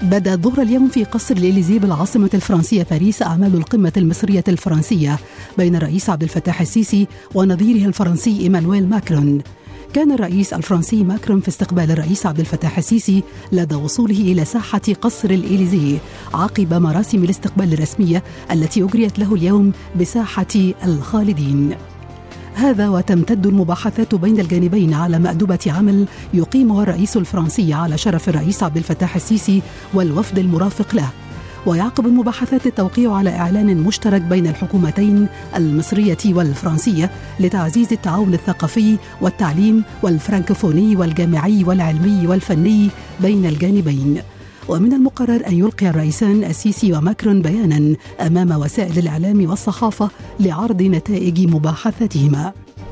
بدأت ظهر اليوم في قصر الإليزي بالعاصمة الفرنسية باريس أعمال القمة المصرية الفرنسية بين الرئيس عبد الفتاح السيسي ونظيره الفرنسي إيمانويل ماكرون كان الرئيس الفرنسي ماكرون في استقبال الرئيس عبد الفتاح السيسي لدى وصوله إلى ساحة قصر الإليزي عقب مراسم الاستقبال الرسمية التي أجريت له اليوم بساحة الخالدين هذا وتمتد المباحثات بين الجانبين على مأدبة عمل يقيمها الرئيس الفرنسي على شرف الرئيس عبد الفتاح السيسي والوفد المرافق له ويعقب المباحثات التوقيع على إعلان مشترك بين الحكومتين المصرية والفرنسية لتعزيز التعاون الثقافي والتعليم والفرنكوفوني والجامعي والعلمي والفني بين الجانبين ومن المقرر أن يلقي الرئيسان السيسي وماكرون بيانا أمام وسائل الإعلام والصحافة لعرض نتائج مباحثاتهما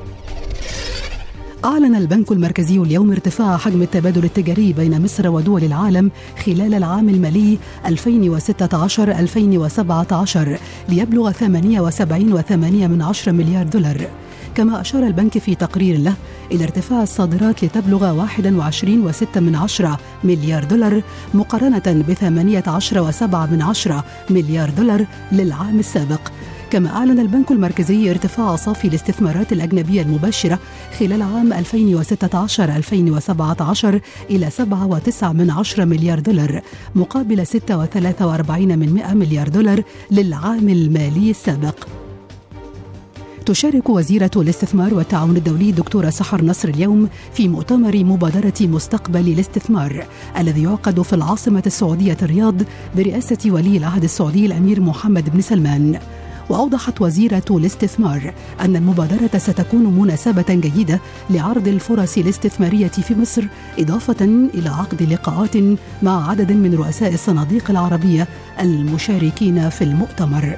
أعلن البنك المركزي اليوم ارتفاع حجم التبادل التجاري بين مصر ودول العالم خلال العام المالي 2016-2017 ليبلغ 78.8 مليار دولار كما أشار البنك في تقرير له إلى ارتفاع الصادرات لتبلغ 21.6 من عشرة مليار دولار مقارنة ب 18.7 مليار دولار للعام السابق كما أعلن البنك المركزي ارتفاع صافي الاستثمارات الأجنبية المباشرة خلال عام 2016-2017 إلى 7.9 من عشرة مليار دولار مقابل 6.43 من 100 مليار دولار للعام المالي السابق تشارك وزيرة الاستثمار والتعاون الدولي دكتورة سحر نصر اليوم في مؤتمر مبادرة مستقبل الاستثمار الذي يعقد في العاصمة السعودية الرياض برئاسة ولي العهد السعودي الأمير محمد بن سلمان واوضحت وزيره الاستثمار ان المبادره ستكون مناسبه جيده لعرض الفرص الاستثماريه في مصر اضافه الى عقد لقاءات مع عدد من رؤساء الصناديق العربيه المشاركين في المؤتمر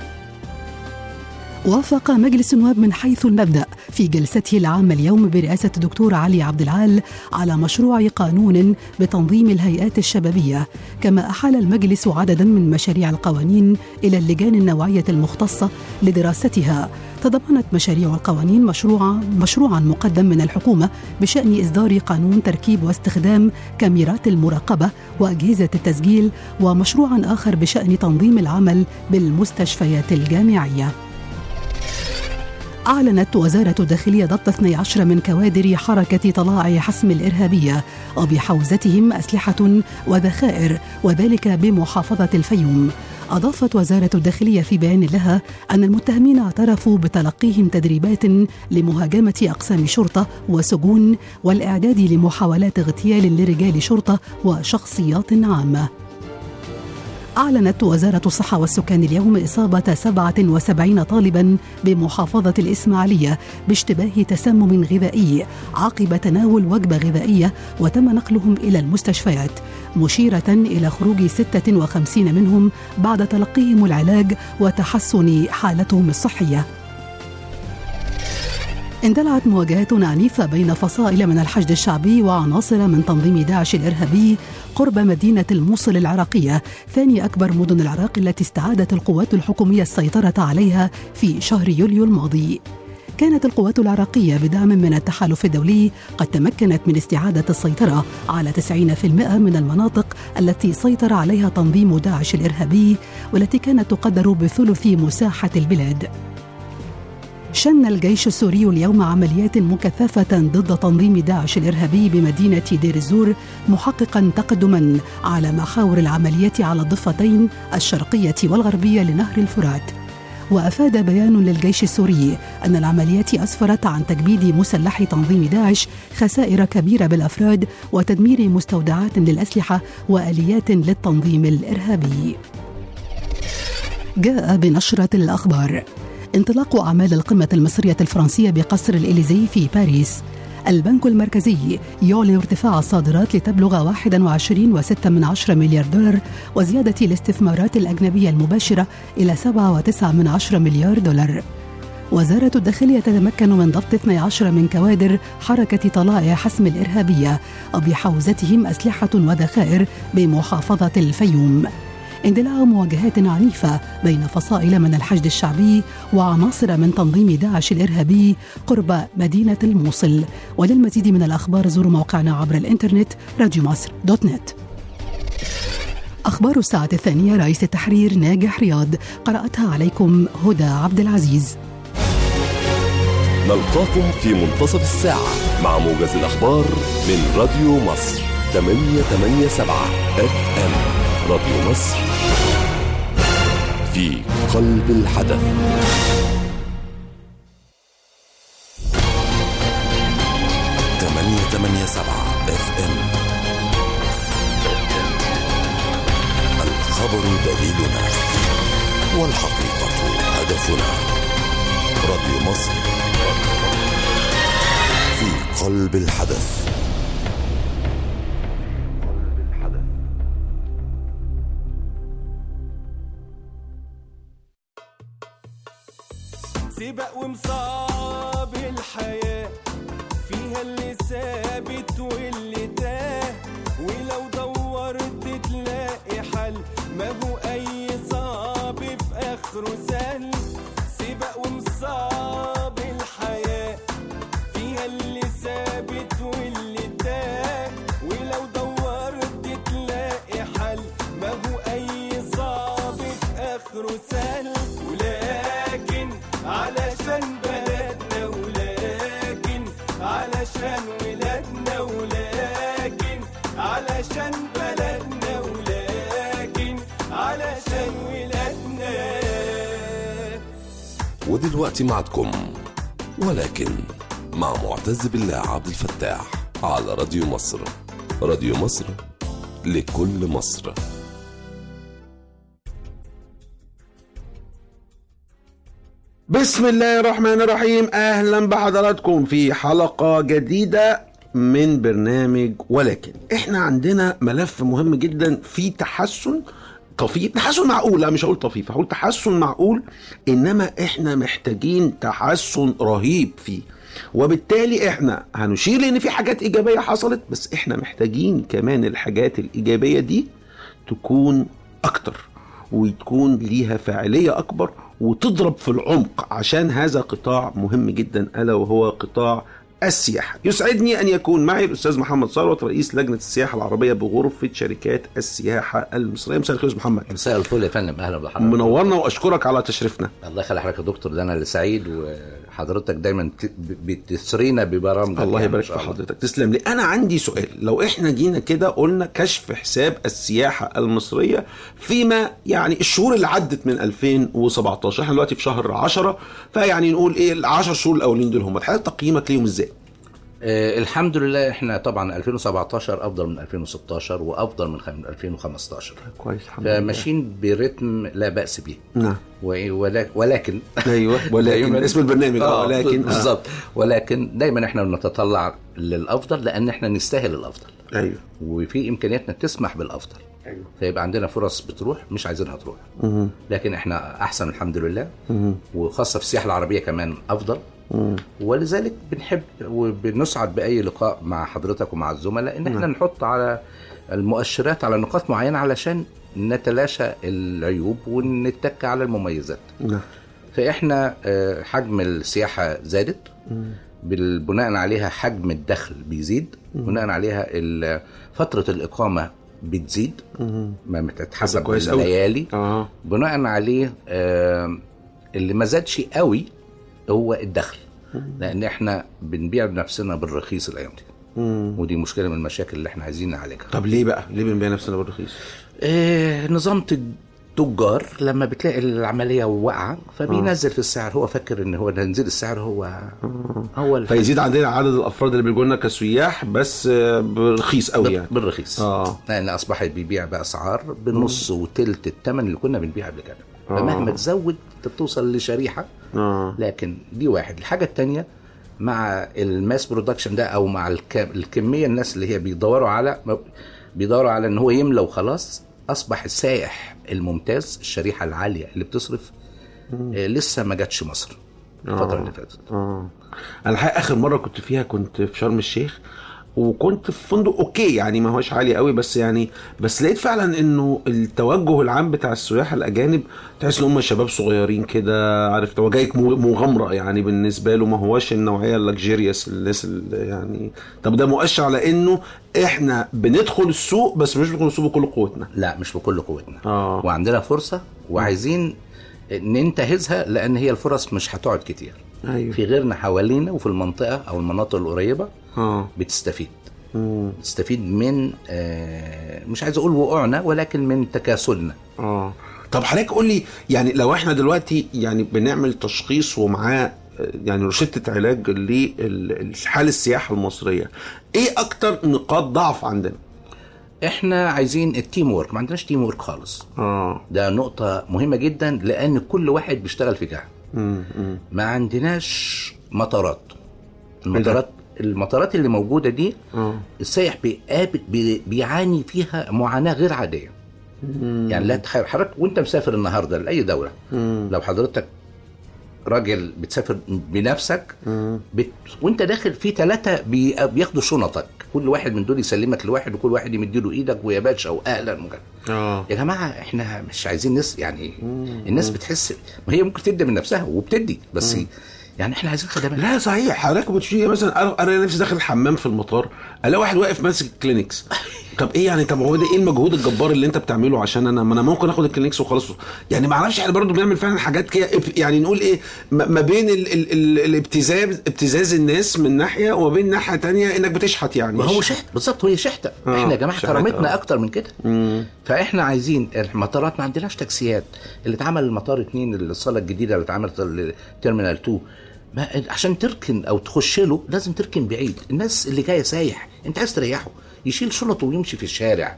وافق مجلس النواب من حيث المبدا في جلسته العامه اليوم برئاسه الدكتور علي عبد العال على مشروع قانون بتنظيم الهيئات الشبابيه كما احال المجلس عددا من مشاريع القوانين الى اللجان النوعيه المختصه لدراستها تضمنت مشاريع القوانين مشروعا مشروعا مقدم من الحكومه بشان اصدار قانون تركيب واستخدام كاميرات المراقبه واجهزه التسجيل ومشروعا اخر بشان تنظيم العمل بالمستشفيات الجامعيه أعلنت وزارة الداخلية ضبط 12 من كوادر حركة طلاع حسم الإرهابية وبحوزتهم أسلحة وذخائر وذلك بمحافظة الفيوم أضافت وزارة الداخلية في بيان لها أن المتهمين اعترفوا بتلقيهم تدريبات لمهاجمة أقسام شرطة وسجون والإعداد لمحاولات اغتيال لرجال شرطة وشخصيات عامة أعلنت وزارة الصحة والسكان اليوم إصابة 77 طالبا بمحافظة الإسماعيلية باشتباه تسمم غذائي عقب تناول وجبة غذائية وتم نقلهم إلى المستشفيات مشيرة إلى خروج 56 منهم بعد تلقيهم العلاج وتحسن حالتهم الصحية اندلعت مواجهات عنيفة بين فصائل من الحشد الشعبي وعناصر من تنظيم داعش الإرهابي قرب مدينة الموصل العراقية ثاني أكبر مدن العراق التي استعادت القوات الحكومية السيطرة عليها في شهر يوليو الماضي كانت القوات العراقية بدعم من التحالف الدولي قد تمكنت من استعادة السيطرة على 90% من المناطق التي سيطر عليها تنظيم داعش الإرهابي والتي كانت تقدر بثلث مساحة البلاد شن الجيش السوري اليوم عمليات مكثفة ضد تنظيم داعش الإرهابي بمدينة دير الزور محققا تقدما على محاور العملية على الضفتين الشرقية والغربية لنهر الفرات وافاد بيان للجيش السوري ان العمليات اسفرت عن تجميد مسلحي تنظيم داعش خسائر كبيره بالافراد وتدمير مستودعات للاسلحه واليات للتنظيم الارهابي جاء بنشره الاخبار انطلاق أعمال القمة المصرية الفرنسية بقصر الإليزي في باريس البنك المركزي يعلن ارتفاع الصادرات لتبلغ 21.6 من عشرة مليار دولار وزيادة الاستثمارات الأجنبية المباشرة إلى 7.9 من عشرة مليار دولار وزارة الداخلية تتمكن من ضبط 12 من كوادر حركة طلائع حسم الإرهابية وبحوزتهم أسلحة وذخائر بمحافظة الفيوم اندلاع مواجهات عنيفة بين فصائل من الحشد الشعبي وعناصر من تنظيم داعش الإرهابي قرب مدينة الموصل وللمزيد من الأخبار زوروا موقعنا عبر الإنترنت راديو مصر دوت نت أخبار الساعة الثانية رئيس التحرير ناجح رياض قرأتها عليكم هدى عبد العزيز نلقاكم في منتصف الساعة مع موجز الأخبار من راديو مصر 887 اف ام راديو مصر في قلب الحدث تمانية تمانية سبعة اف ام الخبر دليلنا والحقيقة هدفنا راديو مصر في قلب الحدث سبق ومصاب الحياة فيها اللي ثابت واللي تاه ولو دورت تلاقي حل ما هو أي صعب في آخره سهل سبق ومصاب الحياة فيها اللي ثابت واللي تاه ولو دورت تلاقي حل ما هو أي صعب في آخره سهل ولكن علشان بلدنا ولكن علشان ولادنا ولكن علشان بلدنا ولكن علشان ولادنا ودلوقتي معكم ولكن مع معتز بالله عبد الفتاح على راديو مصر راديو مصر لكل مصر بسم الله الرحمن الرحيم اهلا بحضراتكم في حلقة جديدة من برنامج ولكن احنا عندنا ملف مهم جدا في تحسن طفيف تحسن معقول لا مش هقول طفيف هقول تحسن معقول انما احنا محتاجين تحسن رهيب فيه وبالتالي احنا هنشير لان في حاجات ايجابيه حصلت بس احنا محتاجين كمان الحاجات الايجابيه دي تكون اكتر وتكون ليها فاعليه اكبر وتضرب في العمق عشان هذا قطاع مهم جدا الا وهو قطاع السياحة يسعدني أن يكون معي الأستاذ محمد ثروت رئيس لجنة السياحة العربية بغرفة شركات السياحة المصرية مساء الخير يا أستاذ محمد مساء الفل يا فندم اهلا بحضرتك منورنا وأشكرك على تشريفنا الله يخلي حضرتك يا دكتور ده انا اللي سعيد وحضرتك دايما ت- بتسرينا ببرامجك الله يعني يبارك إن شاء في الله. حضرتك تسلم لي انا عندي سؤال لو احنا جينا كده قلنا كشف حساب السياحه المصريه فيما يعني الشهور اللي عدت من 2017 احنا دلوقتي في شهر 10 فيعني نقول ايه ال 10 شهور الاولين دول هم حضرتك تقييمك ليهم ازاي آه الحمد لله احنا طبعا 2017 افضل من 2016 وافضل من خم- 2015 كويس الحمد لله فماشيين برتم لا باس به نعم و- ولك- ولكن ايوه ولكن دايماً- اسم البرنامج اه آه، ولكن آه. بالظبط ولكن دايما احنا بنتطلع للافضل لان احنا نستاهل الافضل ايوه وفي امكانياتنا تسمح بالافضل ايوه فيبقى عندنا فرص بتروح مش عايزينها تروح مهم. لكن احنا احسن الحمد لله مهم. وخاصه في السياحه العربيه كمان افضل مم. ولذلك بنحب وبنسعد باي لقاء مع حضرتك ومع الزملاء ان احنا نحط على المؤشرات على نقاط معينه علشان نتلاشى العيوب ونتك على المميزات نعم فاحنا آه، حجم السياحه زادت بال- بناء عليها حجم الدخل بيزيد بناء عليها ال- فتره الاقامه بتزيد ما بتتحسب كويس أوي. بالليالي اه بناء عليه آه، اللي ما زادش قوي هو الدخل لان احنا بنبيع بنفسنا بالرخيص الايام دي مم. ودي مشكله من المشاكل اللي احنا عايزين نعالجها طب ليه بقى ليه بنبيع نفسنا بالرخيص آه، نظام التجار لما بتلاقي العمليه واقعه فبينزل في السعر هو فاكر ان هو تنزيل السعر هو هو الحل. فيزيد عندنا عدد الافراد اللي بيجوا لنا كسياح بس آه، برخيص قوي يعني بالرخيص اه لان اصبح بيبيع باسعار بنص وتلت الثمن اللي كنا بنبيع قبل كده فمهما تزود انت بتوصل لشريحه اه لكن دي واحد الحاجه الثانيه مع الماس برودكشن ده او مع الك... الكميه الناس اللي هي بيدوروا على بيدوروا على ان هو يملى وخلاص اصبح السائح الممتاز الشريحه العاليه اللي بتصرف آه لسه ما جاتش مصر الفتره اللي فاتت اه انا الحقيقه اخر مره كنت فيها كنت في شرم الشيخ وكنت في فندق اوكي يعني ما هوش عالي قوي بس يعني بس لقيت فعلا انه التوجه العام بتاع السياح الاجانب تحس ان هم شباب صغيرين كده عارف هو جايك مو- مغامره يعني بالنسبه له ما هوش النوعيه اللكجيريوس الناس اللي يعني طب ده مؤشر على انه احنا بندخل السوق بس مش بندخل السوق بكل قوتنا لا مش بكل قوتنا آه. وعندنا فرصه وعايزين ننتهزها لان هي الفرص مش هتقعد كتير ايوه في غيرنا حوالينا وفي المنطقه او المناطق القريبه اه بتستفيد مم. بتستفيد من آه، مش عايز اقول وقوعنا ولكن من تكاسلنا اه طب حضرتك قول لي يعني لو احنا دلوقتي يعني بنعمل تشخيص ومعاه آه، يعني روشتة علاج لحال السياحة المصرية ايه اكتر نقاط ضعف عندنا؟ احنا عايزين التيم وورك ما عندناش تيم وورك خالص اه ده نقطة مهمة جدا لأن كل واحد بيشتغل في جهة مم، مم. ما عندناش مطارات المطارات المطارات اللي موجودة دي اه السائح بيقابل بي- بيعاني فيها معاناة غير عادية يعني لا تخيل حضرتك وانت مسافر النهاردة لأي دولة لو حضرتك راجل بتسافر بنفسك بت... وانت داخل في ثلاثة بي... بياخدوا شنطك كل واحد من دول يسلمك لواحد وكل واحد يمديله ايدك ويا باشا واهلا وكده اه يا جماعه احنا مش عايزين ناس يعني الناس بتحس ما هي ممكن تدي من نفسها وبتدي بس يعني احنا عايزين خدمات لا صحيح حضرتك بتشوفي مثلا أنا- انا نفسي داخل الحمام في المطار الاقي واحد واقف ماسك الكلينكس طب ايه يعني طب هو ده ايه المجهود الجبار اللي انت بتعمله عشان انا ما انا ممكن اخد الكلينكس وخلاص يعني ما اعرفش احنا برضو بنعمل فعلا حاجات كده اب- يعني نقول ايه ما ما بين ال ال ال الابتزاز ابتزاز الناس من ناحيه وما بين ناحيه تانية انك بتشحت يعني ما هو شحت بالظبط هي شحته آه، احنا يا جماعه شحت، كرامتنا آه. اكتر من كده فاحنا عايزين المطارات ما عندناش تاكسيات اللي اتعمل المطار اتنين الصاله الجديده اللي اتعملت التيرمينال 2 ما عشان تركن او تخش له لازم تركن بعيد الناس اللي جايه سايح انت عايز تريحه يشيل شنطه ويمشي في الشارع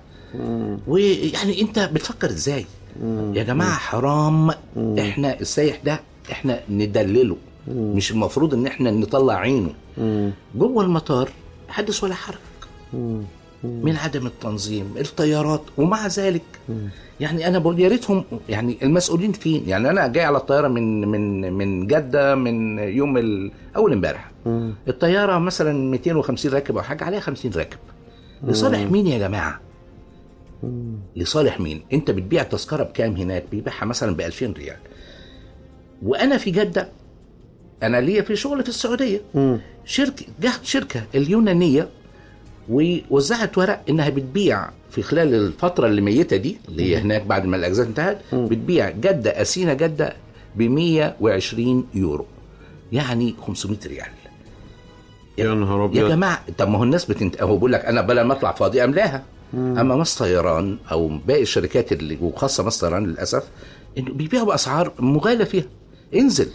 ويعني انت بتفكر ازاي يا جماعه حرام احنا السايح ده احنا ندلله مش المفروض ان احنا نطلع عينه جوه المطار حدث ولا حرج من عدم التنظيم الطيارات ومع ذلك يعني انا بقول يا ريتهم يعني المسؤولين فين يعني انا جاي على الطياره من من من جده من يوم ال- اول امبارح الطياره مثلا 250 راكب او حاجه عليها 50 راكب لصالح مين يا جماعه لصالح مين انت بتبيع تذكره بكام هناك بيبيعها مثلا ب 2000 ريال وانا في جده انا ليا في شغل في السعوديه شركه جه شركه اليونانيه ووزعت ورق انها بتبيع في خلال الفتره اللي ميته دي اللي هي هناك بعد ما الاجازات انتهت بتبيع جده اسينا جده ب 120 يورو يعني 500 ريال يا نهار يا ابيض جماعه طب ما هو الناس بتنت... هو بيقول لك انا بدل ما اطلع فاضي املاها اما مصر طيران او باقي الشركات اللي وخاصه مصر طيران للاسف انه بيبيعوا باسعار مغالى فيها انزل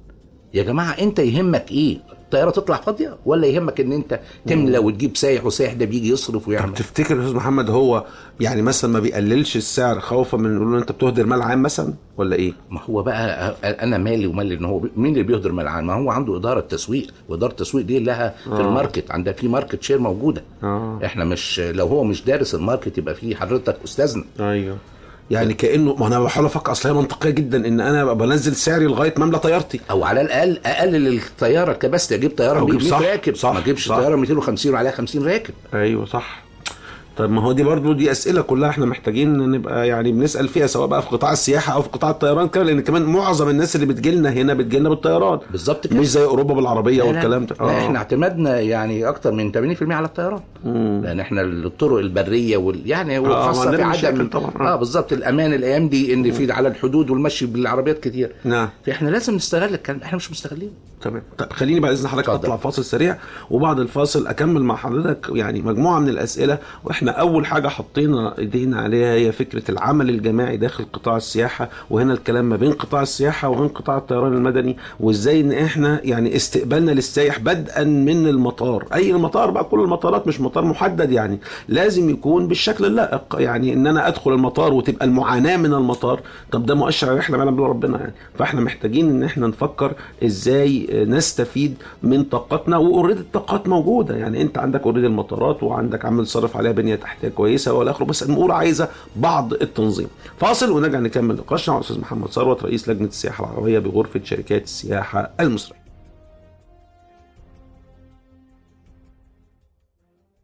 يا جماعه انت يهمك ايه الطياره تطلع فاضيه ولا يهمك ان انت تملى وتجيب سايح وسايح ده بيجي يصرف ويعمل تفتكر يا استاذ محمد هو يعني مثلا ما بيقللش السعر خوفا من يقولوا له انت بتهدر مال عام مثلا ولا ايه؟ ما هو بقى انا مالي ومالي ان هو مين اللي بيهدر مال العام ما هو عنده اداره تسويق واداره التسويق دي لها في الماركت عندها في ماركت شير موجوده آه. احنا مش لو هو مش دارس الماركت يبقى في حضرتك استاذنا ايوه يعني كانه ما انا بحاول افكر اصل هي منطقيه جدا ان انا ابقى بنزل سعري لغايه ما املى طيارتي او على الاقل اقلل الطياره الكباستي اجيب طياره أو 100 أجيب صح، راكب صح، ما اجيبش صح. طياره 250 وعليها 50 راكب ايوه صح طيب ما هو دي برضو دي اسئله كلها احنا محتاجين نبقى يعني بنسال فيها سواء بقى في قطاع السياحه او في قطاع الطيران كمان لان كمان معظم الناس اللي بتجي لنا هنا بتجي لنا بالطيران بالظبط كده مش زي اوروبا بالعربيه لا، لا، والكلام ده لا احنا اعتمدنا يعني اكتر من 80% على الطيران لان احنا الطرق البريه وال يعني ما وخاصه في عندنا مشاكل عدم طبعاً، آه. اه بالظبط الامان الايام دي ان في على الحدود والمشي بالعربيات كتير نعم فاحنا لازم نستغل الكلام احنا مش مستغلين تمام طب خليني بعد اذن حضرتك اتفضل. اطلع فاصل سريع وبعد الفاصل اكمل مع حضرتك يعني مجموعه من الاسئله واحنا اول حاجه حطينا ايدينا عليها هي فكره العمل الجماعي داخل قطاع السياحه وهنا الكلام ما بين قطاع السياحه وبين قطاع الطيران المدني وازاي ان احنا يعني استقبالنا للسائح بدءا من المطار اي المطار بقى كل المطارات مش مطار محدد يعني لازم يكون بالشكل اللائق يعني ان انا ادخل المطار وتبقى المعاناه من المطار طب ده مؤشر على رحله ما يعلم به ربنا يعني فاحنا محتاجين ان احنا نفكر ازاي نستفيد من طاقتنا واوريدي الطاقات موجوده يعني انت عندك اوريدي المطارات وعندك عمال صرف عليها بنيه تحتيه كويسه والى اخره بس الامور عايزه بعض التنظيم فاصل ونرجع نكمل نقاشنا مع الاستاذ محمد ثروت رئيس لجنه السياحه العربيه بغرفه شركات السياحه المصريه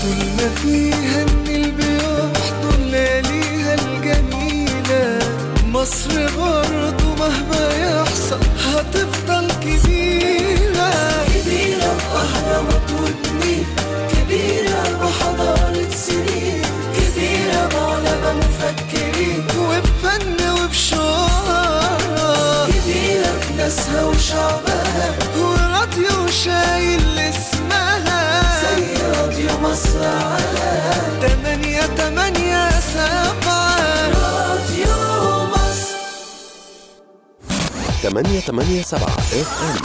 طول ما فيها النيل بيحضن لياليها الجميلة مصر برضو مهما يحصل هتفضل كبيرة كبيرة بأهرامات وجنيه كبيرة بحضارة سنين كبيرة بعلماء مفكرين وبفن وبشعراء كبيرة بناسها وشعبها وراديو شايل اسمها زي راديو مصر على تمانية تمانية سبعة راديو مصر 887 اف ام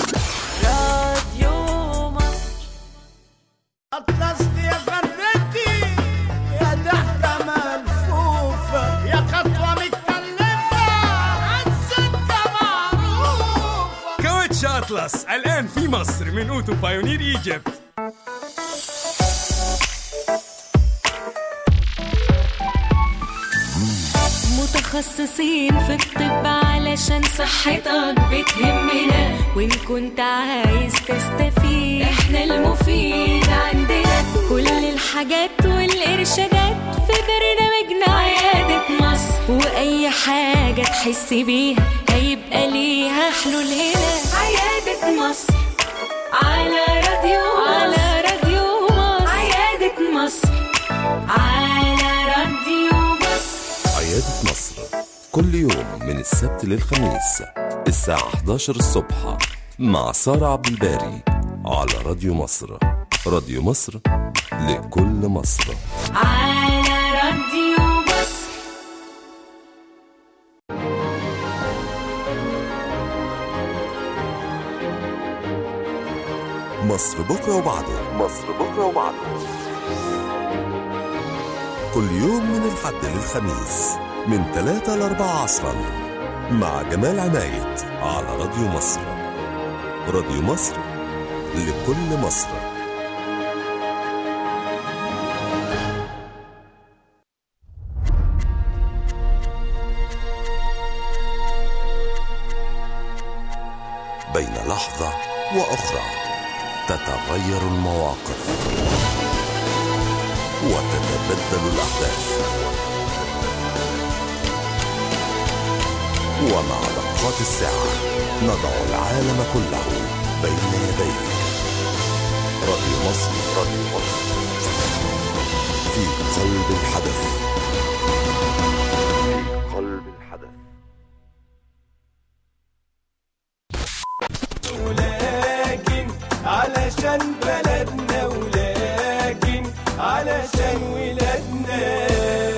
أطلست يا فردتي يا ضحكة ملفوفة يا خطوة متكلفة عالسكة معروفة كاوتش أطلس الآن في مصر من أوتو بايونير إيجيبت متخصصين في الطب علشان صحتك بتهمنا وان كنت عايز تستفيد احنا المفيد عندنا كل الحاجات والارشادات في برنامجنا عيادة مصر واي حاجة تحس بيها هيبقى ليها حلول هنا عيادة مصر على راديو على راديو مصر عيادة مصر على راديو مصر عيادة مصر كل يوم من السبت للخميس الساعة 11 الصبح مع سارة عبد الباري على راديو مصر راديو مصر لكل مصر على راديو مصر مصر بكرة وبعده مصر بكرة وبعده كل يوم من الحد للخميس من 3 ل 4 عصرا مع جمال عناية على راديو مصر راديو مصر لكل مصر بين لحظة وأخرى تتغير المواقف وتتبدل الأحداث ومع دقات الساعة نضع العالم كله بين يديك راديو مصر راديو مصر في قلب الحدث في قلب الحدث ولكن علشان بلدنا ولكن علشان ولادنا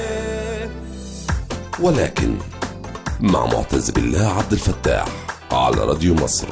ولكن مع معتز بالله عبد الفتاح على راديو مصر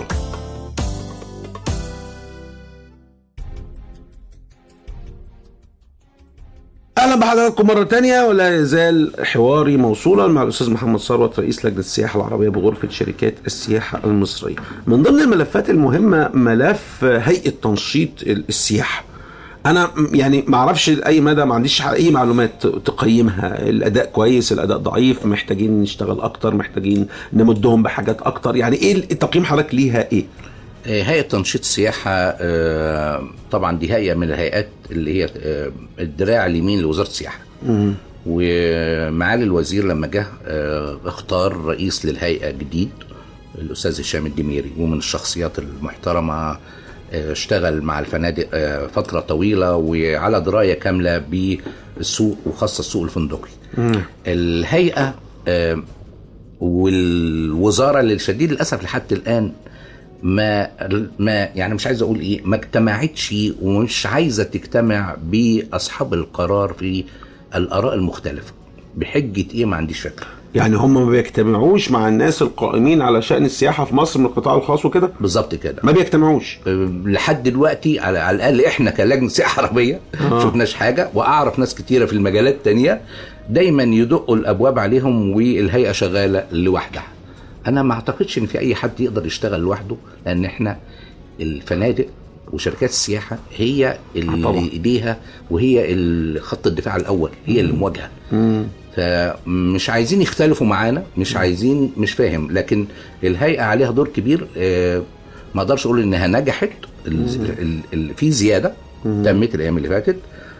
اهلا بحضراتكم مره تانية ولا يزال حواري موصولا مع الاستاذ محمد ثروت رئيس لجنه السياحه العربيه بغرفه شركات السياحه المصريه من ضمن الملفات المهمه ملف هيئه تنشيط السياحه انا م- يعني ما اعرفش لاي مدى ما عنديش اي معلومات تقيمها الاداء كويس الاداء ضعيف محتاجين نشتغل اكتر محتاجين نمدهم بحاجات اكتر يعني ايه التقييم حضرتك ليها ايه آه، هيئة تنشيط السياحة آه، طبعا دي هيئة من الهيئات اللي هي آه، الدراع اليمين لوزارة السياحة ومعالي الوزير لما جه آه، اختار رئيس للهيئة جديد الأستاذ هشام الدميري ومن الشخصيات المحترمة آه، اشتغل مع الفنادق آه، فترة طويلة وعلى دراية كاملة بالسوق وخاصة السوق الفندقي الهيئة آه، والوزاره للشديد للاسف لحد الان ما ما يعني مش عايز اقول ايه ما اجتمعتش ومش عايزه تجتمع باصحاب القرار في الاراء المختلفه بحجه ايه ما عنديش فكره يعني هم ما بيجتمعوش مع الناس القائمين على شأن السياحة في مصر من القطاع الخاص وكده بالظبط كده ما بيجتمعوش لحد دلوقتي على, على الاقل احنا كلجنه سياحه عربيه آه. شفناش حاجه واعرف ناس كتيره في المجالات التانية دايما يدقوا الابواب عليهم والهيئه شغاله لوحدها انا ما اعتقدش ان في اي حد يقدر يشتغل لوحده لان احنا الفنادق وشركات السياحه هي اللي طبعا. ايديها وهي ال- خط الدفاع الاول هي اللي مواجهه فمش عايزين يختلفوا معانا مش عايزين مش فاهم لكن الهيئه عليها دور كبير آه، ما اقدرش اقول انها نجحت ال- ال- ال- في زياده تمت الايام اللي فاتت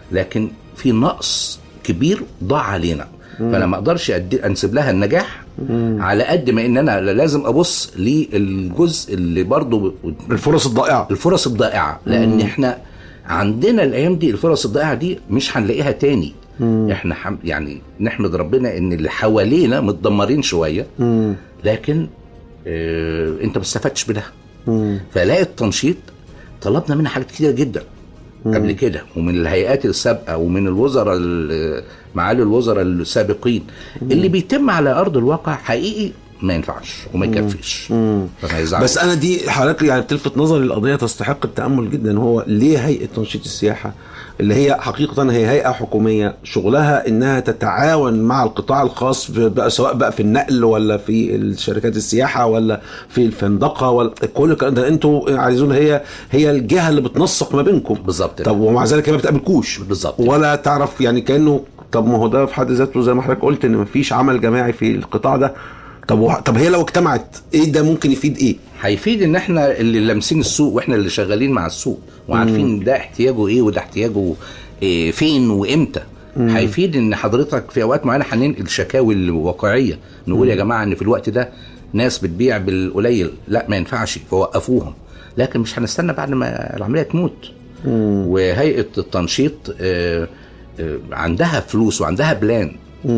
لكن في نقص كبير ضاع علينا فانا ما اقدرش أدي انسب لها النجاح على قد ما ان انا لازم ابص للجزء اللي برضه الفرص الضائعه الفرص الضائعه لان احنا عندنا الايام دي الفرص الضائعه دي مش هنلاقيها تاني احنا حم يعني نحمد ربنا ان اللي حوالينا متدمرين شويه لكن اه انت ما استفدتش بده فلاقي التنشيط طلبنا منها حاجات كتيره جدا قبل كده ومن الهيئات السابقه ومن الوزراء ال- معالي الوزراء السابقين اللي بيتم على ارض الواقع حقيقي ما ينفعش وما يكفيش فما يزعلش بس انا دي حضرتك يعني بتلفت نظري القضيه تستحق التامل جدا هو ليه هيئه تنشيط السياحه اللي هي حقيقه هي هيئه حكوميه شغلها انها تتعاون مع القطاع الخاص في بقى سواء بقى في النقل ولا في الشركات السياحه ولا في الفندقه ولا كل الكلام ده انتوا عايزون هي هي الجهه اللي بتنسق ما بينكم بالظبط طب ومع ذلك هي ما بتقابلكوش بالظبط. ولا تعرف يعني كانه طب ما هو ده في حد ذاته زي ما حضرتك قلت ان مفيش عمل جماعي في القطاع ده طب وح- طب هي لو اجتمعت ايه ده ممكن يفيد ايه؟ هيفيد ان احنا اللي لامسين السوق واحنا اللي شغالين مع السوق وعارفين ده احتياجه ايه وده احتياجه إيه فين وامتى هيفيد ان حضرتك في اوقات معينه هننقل شكاوي الواقعيه نقول يا جماعه ان في الوقت ده ناس بتبيع بالقليل لا ما ينفعش فوقفوهم لكن مش هنستنى بعد ما العمليه تموت وهيئه التنشيط آه، آه، عندها فلوس وعندها بلان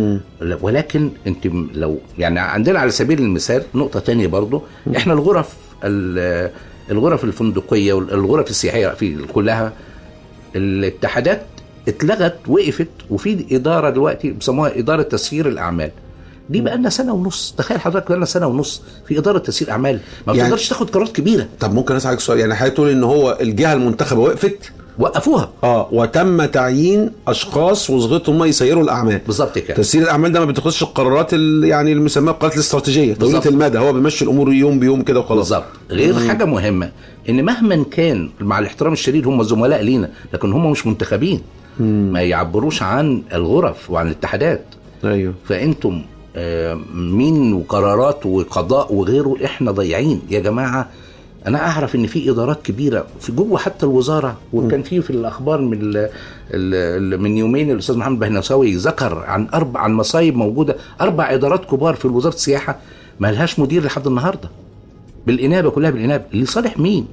ولكن انت م- لو يعني عندنا على سبيل المثال نقطه تانية برضو احنا الغرف ال- الغرف الفندقيه والغرف السياحيه في كلها الاتحادات اتلغت وقفت وفي اداره دلوقتي بيسموها اداره تسيير الاعمال دي بقى لنا سنه ونص تخيل حضرتك بقى لنا سنه ونص في اداره تسيير اعمال ما يعني- بتقدرش تاخد قرارات كبيره طب ممكن اسالك سؤال يعني حضرتك تقول ان هو الجهه المنتخبه وقفت وقفوها اه وتم تعيين اشخاص وظيفتهم هم يسيروا الاعمال بالظبط كده تسيير الاعمال ده ما بتاخدش القرارات ال- يعني اللي بنسميها القرارات الاستراتيجيه طويله بالظبط. المدى هو بيمشي الامور يوم بيوم كده وخلاص بالظبط غير حاجه مهمه ان مهما كان مع الاحترام الشديد هم زملاء لينا لكن هم مش منتخبين ما يعبروش عن الغرف وعن الاتحادات ايوه فانتم آه، مين وقرارات وقضاء وغيره احنا ضايعين يا جماعه انا اعرف ان في ادارات كبيره في جوه حتى الوزاره وكان في في الاخبار من ال ال من يومين الاستاذ محمد بهنساوي ذكر عن اربع عن مصايب موجوده اربع ادارات كبار في وزاره السياحه ما لهاش مدير لحد النهارده بالانابه كلها بالانابه لصالح مين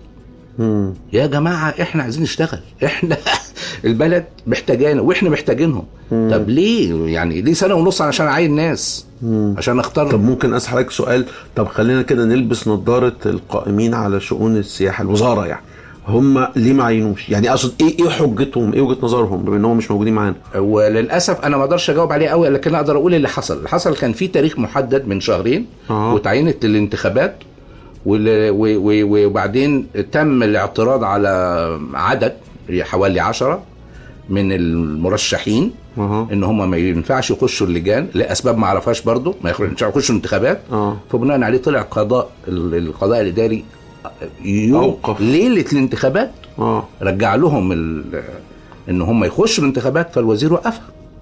يا جماعه احنا عايزين نشتغل احنا البلد محتاجانا واحنا محتاجينهم طب ليه يعني ليه سنه ونص علشان اعين ناس عشان اختار طب ممكن اسال حضرتك سؤال طب خلينا كده نلبس نظاره القائمين على شؤون السياحه الوزاره يعني هم ليه ما عينوش يعني اقصد ايه ايه حجتهم ايه وجهه نظرهم بما ان هم مش موجودين معانا وللاسف انا ما اقدرش اجاوب عليه قوي لكن اقدر اقول اللي حصل اللي حصل كان في تاريخ محدد من شهرين آه. وتعينت الانتخابات ول- و- و- وبعدين تم الاعتراض على عدد حوالي عشرة من المرشحين أها. ان هم ما ينفعش يخشوا اللجان لاسباب ما اعرفهاش برضو ما ينفعش يخشوا الانتخابات آه. فبناء عليه طلع قضاء ال- القضاء الاداري يوم أوقف. ليله الانتخابات اه رجع لهم ال- ان هم يخشوا الانتخابات فالوزير وقفها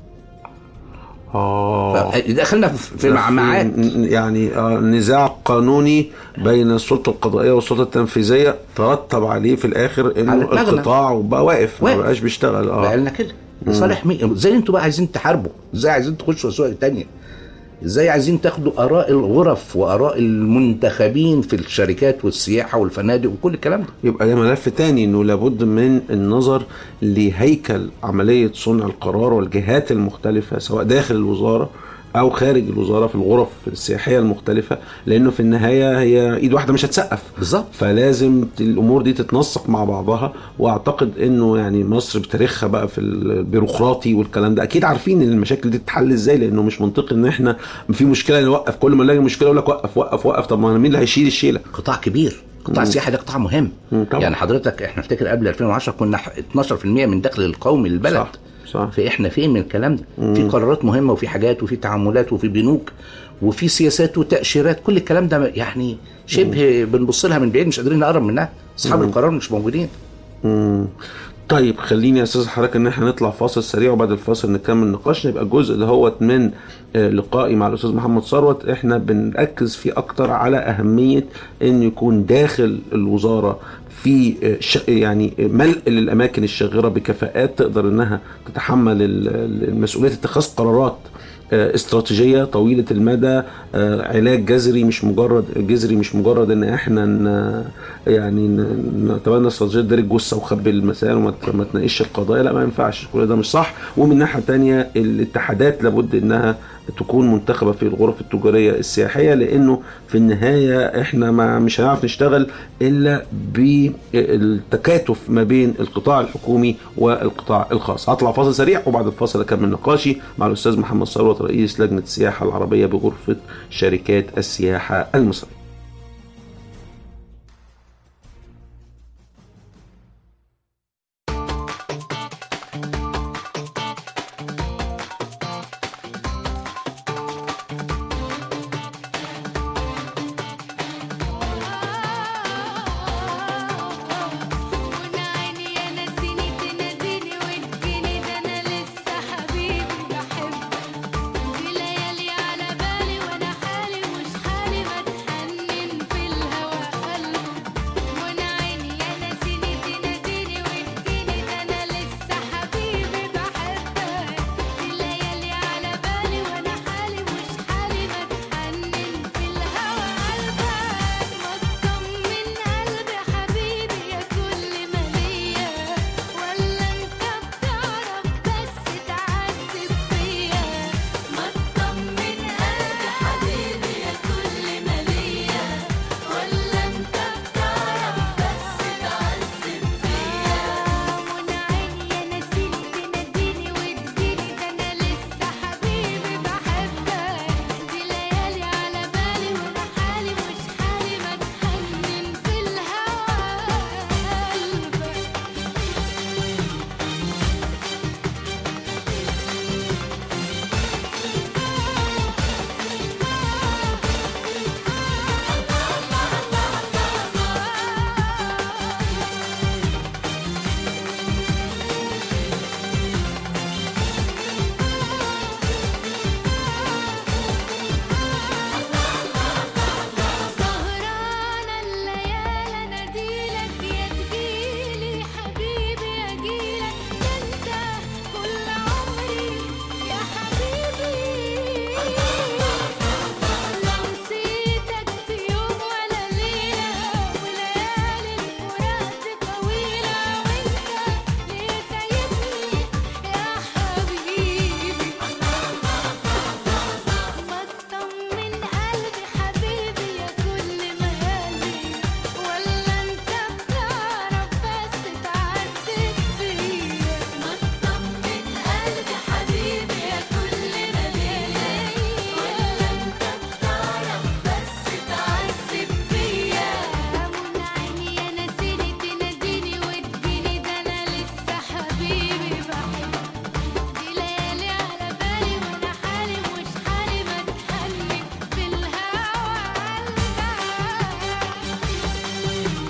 اه دخلنا في في معمعات ن- يعني آه نزاع قانوني بين السلطه القضائيه والسلطه التنفيذيه ترتب عليه في الاخر انه على المغنى. القطاع بقى واقف ما واقف. بقاش بيشتغل اه بقى لنا كده لصالح مين ازاي انتوا بقى عايزين تحاربوا ازاي عايزين تخشوا اسواق تانية ازاي عايزين تاخدوا اراء الغرف واراء المنتخبين في الشركات والسياحه والفنادق وكل الكلام ده يبقى ده ملف تاني انه لابد من النظر لهيكل عمليه صنع القرار والجهات المختلفه سواء داخل الوزاره او خارج الوزاره في الغرف السياحيه المختلفه لانه في النهايه هي ايد واحده مش هتسقف بالظبط. فلازم الامور دي تتنسق مع بعضها واعتقد انه يعني مصر بتاريخها بقى في البيروقراطي والكلام ده اكيد عارفين ان المشاكل دي تتحل ازاي لانه مش منطقي ان احنا في مشكله نوقف كل ما نلاقي مشكله يقول لك وقف وقف وقف طب ما مين اللي هيشيل الشيله قطاع كبير قطاع السياحه ده قطاع مهم مم، طبعا. يعني حضرتك احنا نفتكر قبل 2010 كنا 12% من دخل القومي للبلد صح، صح. فاحنا فين من الكلام ده في قرارات مهمه وفي حاجات وفي تعاملات وفي بنوك وفي سياسات وتاشيرات كل الكلام ده يعني شبه بنبص لها من بعيد مش قادرين نقرب منها اصحاب القرار مش موجودين مم. طيب خليني استاذ حضرتك ان احنا نطلع فاصل سريع وبعد الفاصل نكمل نقاشنا يبقى الجزء اللي هو من آه، لقائي مع الاستاذ محمد ثروت احنا بنركز فيه اكتر على اهميه ان يكون داخل الوزاره في آه، ش- يعني ملء للاماكن الشاغره بكفاءات تقدر انها تتحمل ال- ال- المسؤوليه اتخاذ قرارات آه، استراتيجيه طويله المدى آه، علاج جذري مش مجرد جذري مش مجرد ان احنا ن- يعني ن- نتبنى استراتيجيه داري الجثه وخبي المسائل وما ت- ما تناقش القضايا لا ما ينفعش كل ده مش صح ومن ناحيه تانية الاتحادات لابد انها تكون منتخبه في الغرف التجاريه السياحيه لانه في النهايه احنا ما مش هنعرف نشتغل الا بالتكاتف ما بين القطاع الحكومي والقطاع الخاص هطلع فاصل سريع وبعد الفاصل اكمل نقاشي مع الاستاذ محمد ثروت رئيس لجنه السياحه العربيه بغرفه شركات السياحه المصريه وانا عيني يا ناسيني تناديني وتجيني ده انا لسه حبيبي بحبك في ليالي على بالي وانا حالي مش حالي بتحنن في الهوى قلبك وانا عيني يا ناسيني تناديني وتجيني ده انا لسه حبيبي بحبك في ليالي على بالي وانا حالي مش حالي بتحنن في الهوى قلبك مطمن قلبي حبيبي يا كل ما ليا ولا انت بتعرف بس تعذب فيا مطمن قلبي حبيبي يا كل ما ليا ولا انت بتعرف بس تعذب فيا وانا عيني يا ناسيني تناديني وتجيني ده انا لسه حبيبي بحبك دي ليالي على بالي وانا حالي مش حالي بتحنن في الهوى قلبك سهرانة الليالي اناديلك يا تجيلي حبيبي اجيلك انت كل عمري يا حبيبي لو نسيتك في يوم ولا ليلة وليالي الفراق طويلة وانت ليه سايبني يا حبيبي مطمن قلبي حبيبي يا كل مهالي ولا انت بتعرف بس تعذب فيا مطمن قلبي حبيبي يا كل مهالي ولا انت بتعرف بس تعذب فيا من عيني يا ناسيني تناديني وتجيني ده انا لسه حبيبي بحبك دي ليالي على بالي وانا حالي مش حالي بتحنن في الهوى قلبك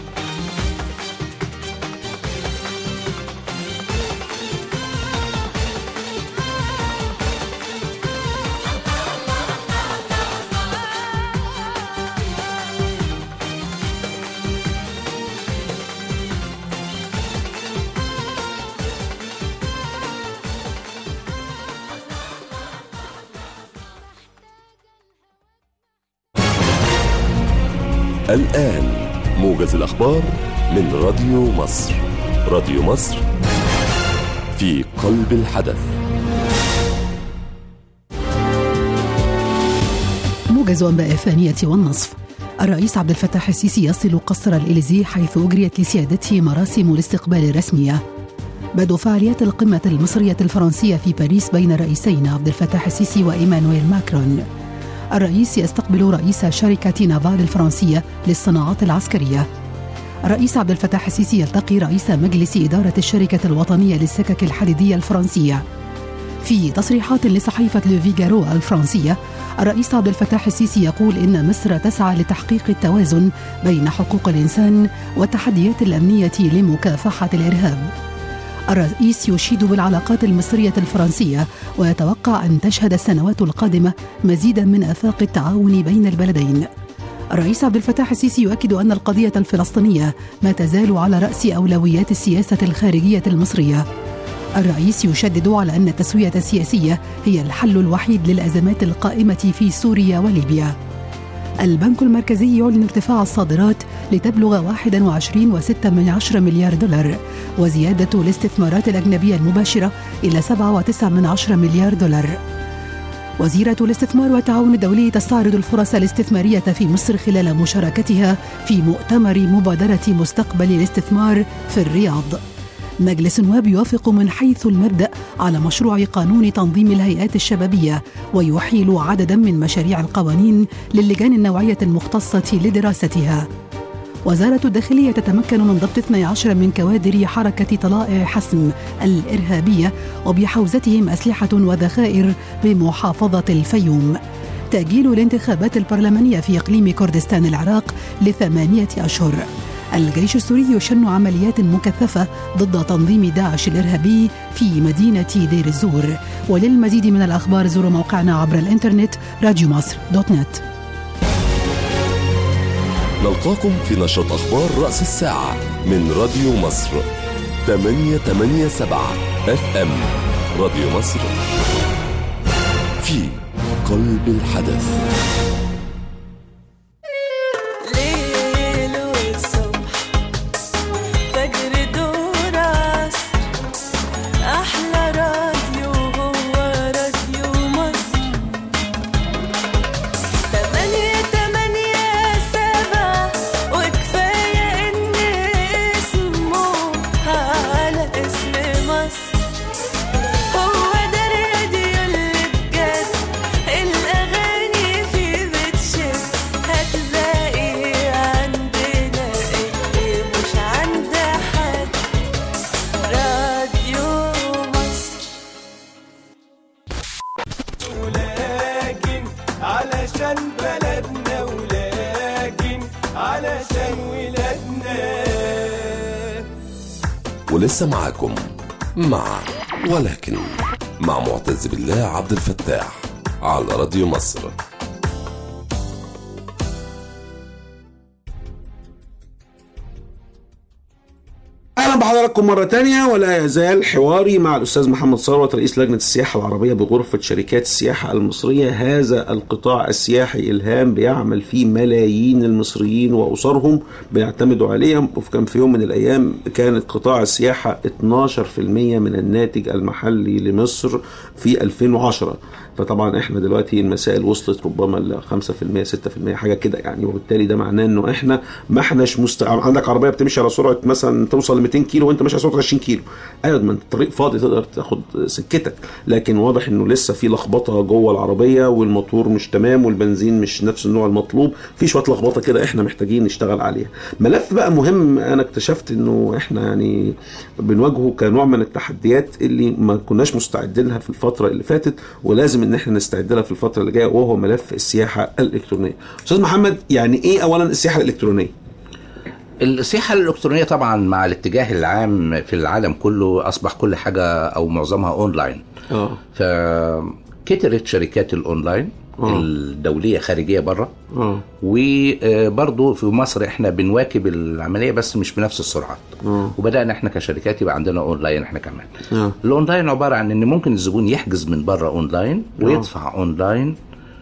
الآن موجز الأخبار من راديو مصر راديو مصر في قلب الحدث موجز أنباء الثانية والنصف الرئيس عبد الفتاح السيسي يصل قصر الإليزي حيث أجريت لسيادته مراسم الاستقبال الرسمية بدء فعاليات القمة المصرية الفرنسية في باريس بين الرئيسين عبد الفتاح السيسي وإيمانويل ماكرون الرئيس يستقبل رئيس شركة نافال الفرنسية للصناعات العسكرية الرئيس عبد الفتاح السيسي يلتقي رئيس مجلس إدارة الشركة الوطنية للسكك الحديدية الفرنسية في تصريحات لصحيفة لوفيغارو الفرنسية الرئيس عبد الفتاح السيسي يقول إن مصر تسعى لتحقيق التوازن بين حقوق الإنسان والتحديات الأمنية لمكافحة الإرهاب الرئيس يشيد بالعلاقات المصرية الفرنسية ويتوقع أن تشهد السنوات القادمة مزيدا من آفاق التعاون بين البلدين الرئيس عبد الفتاح السيسي يؤكد أن القضية الفلسطينية ما تزال على رأس أولويات السياسة الخارجية المصرية الرئيس يشدد على أن التسوية السياسية هي الحل الوحيد للأزمات القائمة في سوريا وليبيا البنك المركزي يعلن ارتفاع الصادرات لتبلغ 21.6 مليار دولار وزيادة الاستثمارات الأجنبية المباشرة إلى 7.9 مليار دولار وزيرة الاستثمار والتعاون الدولي تستعرض الفرص الاستثمارية في مصر خلال مشاركتها في مؤتمر مبادرة مستقبل الاستثمار في الرياض مجلس النواب يوافق من حيث المبدا على مشروع قانون تنظيم الهيئات الشبابيه ويحيل عددا من مشاريع القوانين للجان النوعيه المختصه لدراستها وزارة الداخلية تتمكن من ضبط 12 من كوادر حركة طلائع حسم الإرهابية وبحوزتهم أسلحة وذخائر بمحافظة الفيوم تأجيل الانتخابات البرلمانية في إقليم كردستان العراق لثمانية أشهر الجيش السوري يشن عمليات مكثفة ضد تنظيم داعش الإرهابي في مدينة دير الزور وللمزيد من الأخبار زوروا موقعنا عبر الإنترنت راديو مصر دوت نت نلقاكم في نشرة أخبار رأس الساعة من راديو مصر 887 اف ام راديو مصر في قلب الحدث ليل والصبح فجر دور عصر أحلى راديو هو راديو مصر تمانية تمانية سبعة وكفاية إن اسمه على اسم مصر هو ده الراديو اللي بجد الأغاني فيه بتشد هتلاقي عندنا اللي مش عند حد راديو مصر ولكن علشان بلدنا ولكن علشان ولادنا ولسه معاكم مع ولكن مع معتز بالله عبد الفتاح على راديو مصر اهلا بحضراتكم مره تانية ولا يزال حواري مع الاستاذ محمد ثروت رئيس لجنه السياحه العربيه بغرفه شركات السياحه المصريه هذا القطاع السياحي الهام بيعمل فيه ملايين المصريين واسرهم بيعتمدوا عليه وكان في يوم من الايام كانت قطاع السياحه 12% من الناتج المحلي لمصر في 2010 فطبعا احنا دلوقتي المسائل وصلت ربما ل 5% 6% حاجه كده يعني وبالتالي ده معناه انه احنا ما احناش مست... عندك عربيه بتمشي على سرعه مثلا توصل ل 200 كيلو وانت ماشي على سرعه 20 كيلو ايوه ما انت الطريق فاضي تقدر تاخد سكتك لكن واضح انه لسه في لخبطه جوه العربيه والموتور مش تمام والبنزين مش نفس النوع المطلوب في شويه لخبطه كده احنا محتاجين نشتغل عليها ملف بقى مهم انا اكتشفت انه احنا يعني بنواجهه كنوع من التحديات اللي ما كناش مستعدين لها في الفتره اللي فاتت ولازم ان احنا نستعد لها في الفتره اللي جايه وهو ملف السياحه الالكترونيه استاذ محمد يعني ايه اولا السياحه الالكترونيه السياحة الإلكترونية طبعا مع الاتجاه العام في العالم كله أصبح كل حاجة أو معظمها أونلاين اه فكترت شركات الأونلاين آه. الدولية خارجية بره اه وبرضه في مصر احنا بنواكب العملية بس مش بنفس السرعة آه. وبدأنا احنا كشركات يبقى عندنا أونلاين احنا كمان اه الاونلاين عباره عن ان ممكن الزبون يحجز من بره اونلاين ويدفع اونلاين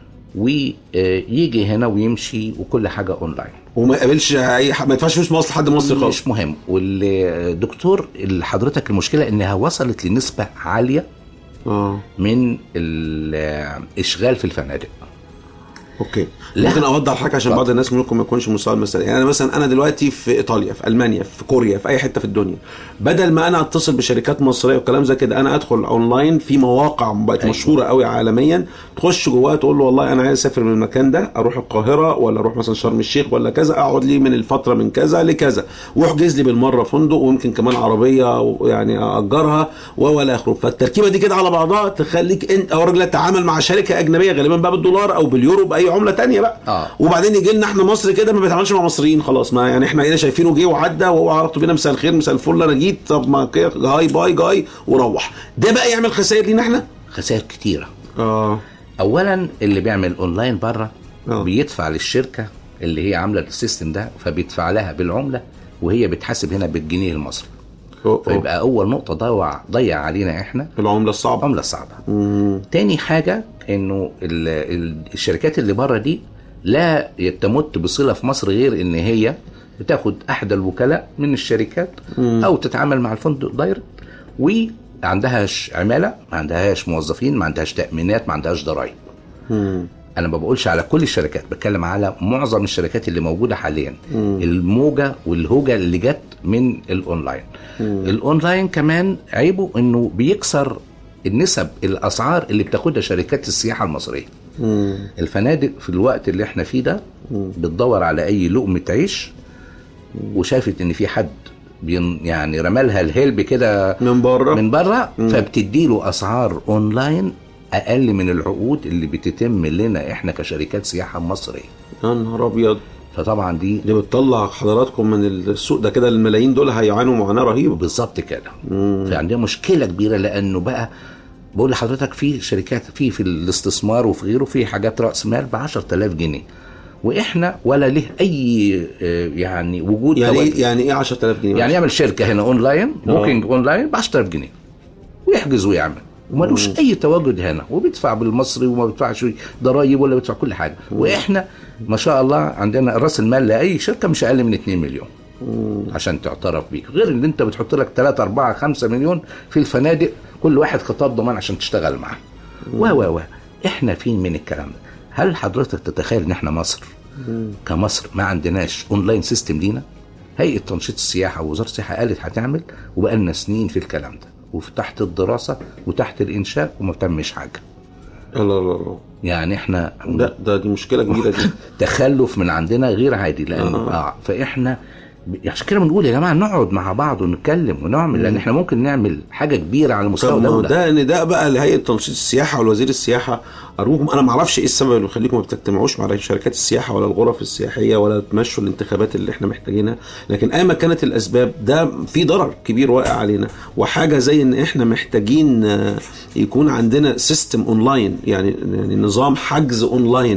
ويجي هنا ويمشي وكل حاجه اونلاين وما يقابلش اي ح... ما يدفعش فلوس مصر لحد مصر خالص مش مهم والدكتور اللي حضرتك المشكله انها وصلت لنسبه عاليه اه من الاشغال في الفنادق اوكي لا. ممكن اوضح حاجه عشان بعض الناس ممكن ما يكونش مستوعب المساله يعني انا مثلا انا دلوقتي في ايطاليا في المانيا في كوريا في اي حته في الدنيا بدل ما انا اتصل بشركات مصريه وكلام زي كده انا ادخل اونلاين في مواقع بقت أيوة. مشهوره قوي عالميا تخش جواها تقول له والله انا عايز اسافر من المكان ده اروح القاهره ولا اروح مثلا شرم الشيخ ولا كذا اقعد لي من الفتره من كذا لكذا واحجز لي بالمره فندق ويمكن كمان عربيه يعني اجرها ولا اخره فالتركيبه دي كده على بعضها تخليك انت او الراجل يتعامل مع شركه اجنبيه غالبا بقى بالدولار او باليورو باي باي عمله تانية بقى آه. وبعدين يجي لنا احنا مصر كده ما بيتعاملش مع مصريين خلاص ما يعني احنا هنا شايفينه جه وعدى وهو عرضته بينا مساء الخير مساء الفل انا جيت طب ما كده هاي باي جاي وروح ده بقى يعمل خسائر لينا احنا خسائر كتيره اه اولا اللي بيعمل اونلاين بره آه. بيدفع للشركه اللي هي عامله السيستم ده فبيدفع لها بالعمله وهي بتحاسب هنا بالجنيه المصري أوه، أوه. فيبقى اول نقطه ضيع ضيع علينا احنا العمله الصعبه عمله صعبه تاني حاجه انه ال- ال- الشركات اللي بره دي لا تمت بصله في مصر غير ان هي بتاخد احدى الوكلاء من الشركات او تتعامل مع الفندق دايركت وعندهاش عماله ما عندهاش موظفين ما عندهاش تامينات ما عندهاش ضرائب انا ما بقولش على كل الشركات بتكلم على معظم الشركات اللي موجوده حاليا الموجه والهوجه اللي جت من الاونلاين الاونلاين كمان عيبه انه بيكسر النسب الاسعار اللي بتاخدها شركات السياحه المصريه الفنادق في الوقت اللي احنا فيه ده بتدور على اي لقمه عيش وشافت ان في حد بين يعني رمالها الهلب كده من بره من بره فبتديله اسعار اونلاين اقل من العقود اللي بتتم لنا احنا كشركات سياحه مصريه يا نهار ابيض فطبعا دي دي بتطلع حضراتكم من السوق ده كده الملايين دول هيعانوا معاناه رهيبه بالظبط كده فعندنا مشكله كبيره لانه بقى بقول لحضرتك في شركات في في الاستثمار وفي غيره في حاجات راس مال ب 10000 جنيه واحنا ولا له اي آه، يعني وجود يعني تواجد. ايه يعني ايه 10000 جنيه يعني يعمل شركه هنا اونلاين بوكينج اونلاين ب 10000 جنيه ويحجز ويعمل وملوش اي تواجد هنا وبيدفع بالمصري وما بيدفعش ضرايب ولا بيدفع كل حاجه واحنا ما شاء الله عندنا راس المال لاي شركه مش اقل من 2 مليون عشان تعترف بيك غير ان انت بتحط لك 3 4 5 مليون في الفنادق كل واحد خطاب ضمان عشان تشتغل معاه و و و احنا فين من الكلام ده هل حضرتك تتخيل ان احنا مصر كمصر ما عندناش اونلاين سيستم لينا هيئه تنشيط السياحه ووزاره السياحه قالت هتعمل وبقالنا سنين في الكلام ده وفي تحت الدراسه وتحت الانشاء وما تمش حاجه الله الله الله يعني احنا ده ده دي مشكله كبيره دي تخلف من عندنا غير عادي لان آه. آه فاحنا ب- عشان كده بنقول يا جماعه نقعد مع بعض ونتكلم ونعمل لان احنا ممكن نعمل حاجه كبيره على مستوى طب ما هو دوله ده نداء بقى لهيئه تنشيط السياحه والوزير السياحه ارجوكم انا ما اعرفش ايه السبب اللي يخليكم ما بتجتمعوش مع شركات السياحه ولا الغرف السياحيه ولا تمشوا الانتخابات اللي احنا محتاجينها لكن ايما كانت الاسباب ده في ضرر كبير واقع علينا وحاجه زي ان احنا محتاجين آه، يكون عندنا سيستم اونلاين يعني يعني نظام حجز اونلاين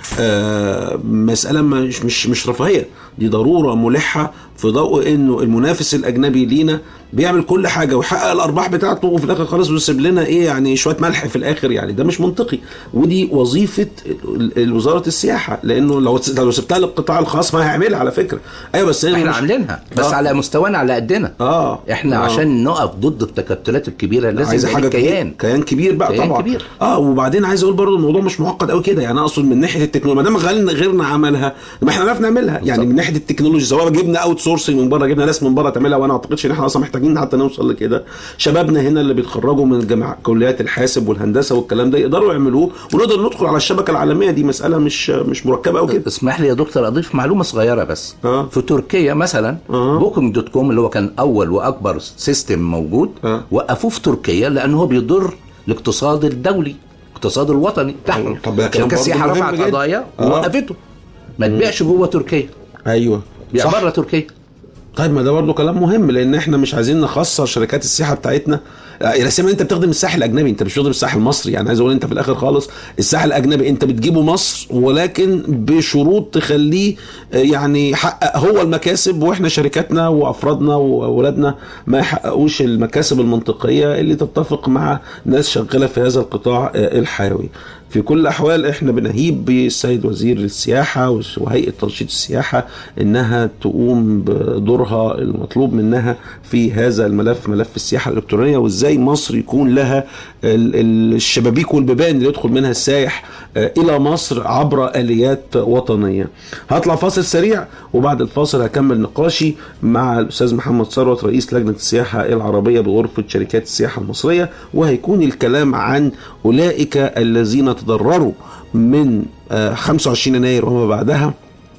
آه، مساله مش مش مش رفاهيه دي ضروره ملحه في ضوء انه المنافس الاجنبي لينا بيعمل كل حاجه ويحقق الارباح بتاعته وفي الاخر خالص ويسيب لنا ايه يعني شويه ملح في الاخر يعني ده مش منطقي ودي وظيفه ال- ال- وزاره السياحه لانه لو لو سبتها للقطاع الخاص ما هيعملها على فكره ايوه بس احنا مش- عاملينها بس آه. على مستوانا على قدنا اه احنا آه. عشان نقف ضد التكتلات الكبيره لازم عايز يبقى حاجه ليك كيان كبير كيان كبير بقى كيان طبعا كبير. اه وبعدين عايز اقول برضه الموضوع مش معقد قوي كده يعني اقصد من ناحيه التكنولوجيا ما دام غيرنا غيرنا عملها ما احنا نعرف نعملها يعني من ناحيه التكنولوجيا سواء جبنا اوت سورسنج من بره جبنا ناس من بره تعملها وانا ما اعتقدش ان احنا اصلا محتاجين حتى نوصل لكده شبابنا هنا اللي بيتخرجوا من الجامعات كليات الحاسب والهندسه والكلام ده يقدروا يعملوه ونقدر ندخل على الشبكه العالميه دي مساله مش مش مركبه قوي كده اسمح لي يا دكتور اضيف معلومه صغيره بس آه. في تركيا مثلا آه. بوكينج دوت كوم اللي هو كان اول واكبر سيستم موجود آه. وقفوه في تركيا لانه هو بيضر الاقتصاد الدولي الاقتصاد الوطني بتاعهم طب ده كلام شركه برضه السياحه مهم رفعت جدا. قضايا آه. ووقفته ما تبيعش جوه تركيا ايوه بيع صح بره تركيا طيب ما ده برضه كلام مهم لان احنا مش عايزين نخسر شركات السياحه بتاعتنا يا سيما انت بتخدم الساحل الاجنبي انت مش بتخدم الساحل المصري يعني عايز اقول انت في الاخر خالص الساحل الاجنبي انت بتجيبه مصر ولكن بشروط تخليه آه، يعني يحقق هو المكاسب واحنا شركاتنا وافرادنا واولادنا ما يحققوش المكاسب المنطقيه اللي تتفق مع ناس شغاله في هذا القطاع آه، الحيوي في كل الاحوال احنا بنهيب بالسيد وزير السياحه وهيئه تنشيط السياحه انها تقوم بدورها المطلوب منها في هذا الملف ملف السياحه الالكترونيه وازاي مصر يكون لها ال- ال- الشبابيك والبيبان اللي يدخل منها السائح آه، الى مصر عبر اليات وطنيه. هطلع فاصل سريع وبعد الفاصل هكمل نقاشي مع الاستاذ محمد ثروت رئيس لجنه السياحه العربيه بغرفه شركات السياحه المصريه وهيكون الكلام عن اولئك الذين تضرروا من آه، 25 يناير وما بعدها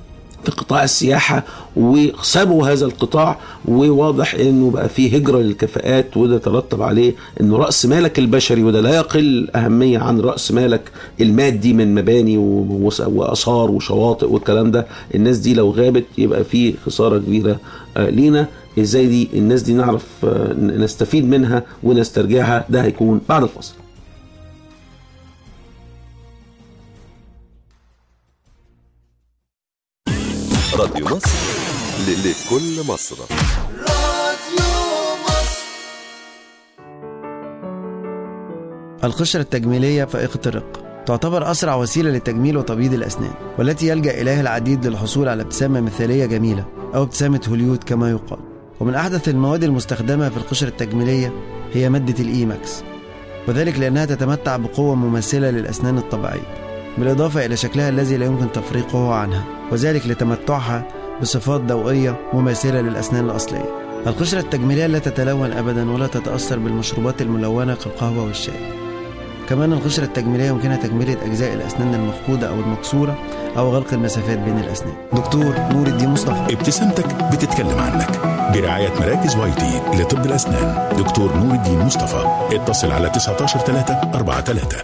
في قطاع السياحه وسابوا هذا القطاع وواضح انه بقى فيه هجره للكفاءات وده ترتب عليه انه راس مالك البشري وده لا يقل اهميه عن راس مالك المادي من مباني و- وس- واثار وشواطئ والكلام ده الناس دي لو غابت يبقى في خساره كبيره آه، لينا ازاي دي الناس دي نعرف آه، نستفيد منها ونسترجعها ده هيكون بعد الفاصل راديو مصر ل- لكل مصر القشرة التجميلية فائقة الرق تعتبر أسرع وسيلة لتجميل وتبييض الأسنان والتي يلجأ إليها العديد للحصول على ابتسامة مثالية جميلة أو ابتسامة هوليود كما يقال ومن أحدث المواد المستخدمة في القشرة التجميلية هي مادة الإيماكس وذلك لأنها تتمتع بقوة مماثلة للأسنان الطبيعية بالإضافة إلى شكلها الذي لا يمكن تفريقه عنها وذلك لتمتعها بصفات ضوئية مماثلة للأسنان الأصلية القشرة التجميلية لا تتلون أبدا ولا تتأثر بالمشروبات الملونة كالقهوة والشاي كمان القشرة التجميلية يمكنها تجميلة أجزاء الأسنان المفقودة أو المكسورة أو غلق المسافات بين الأسنان دكتور نور الدين مصطفى ابتسامتك بتتكلم عنك برعاية مراكز وايتي لطب الأسنان دكتور نور الدين مصطفى اتصل على 19 3 4 3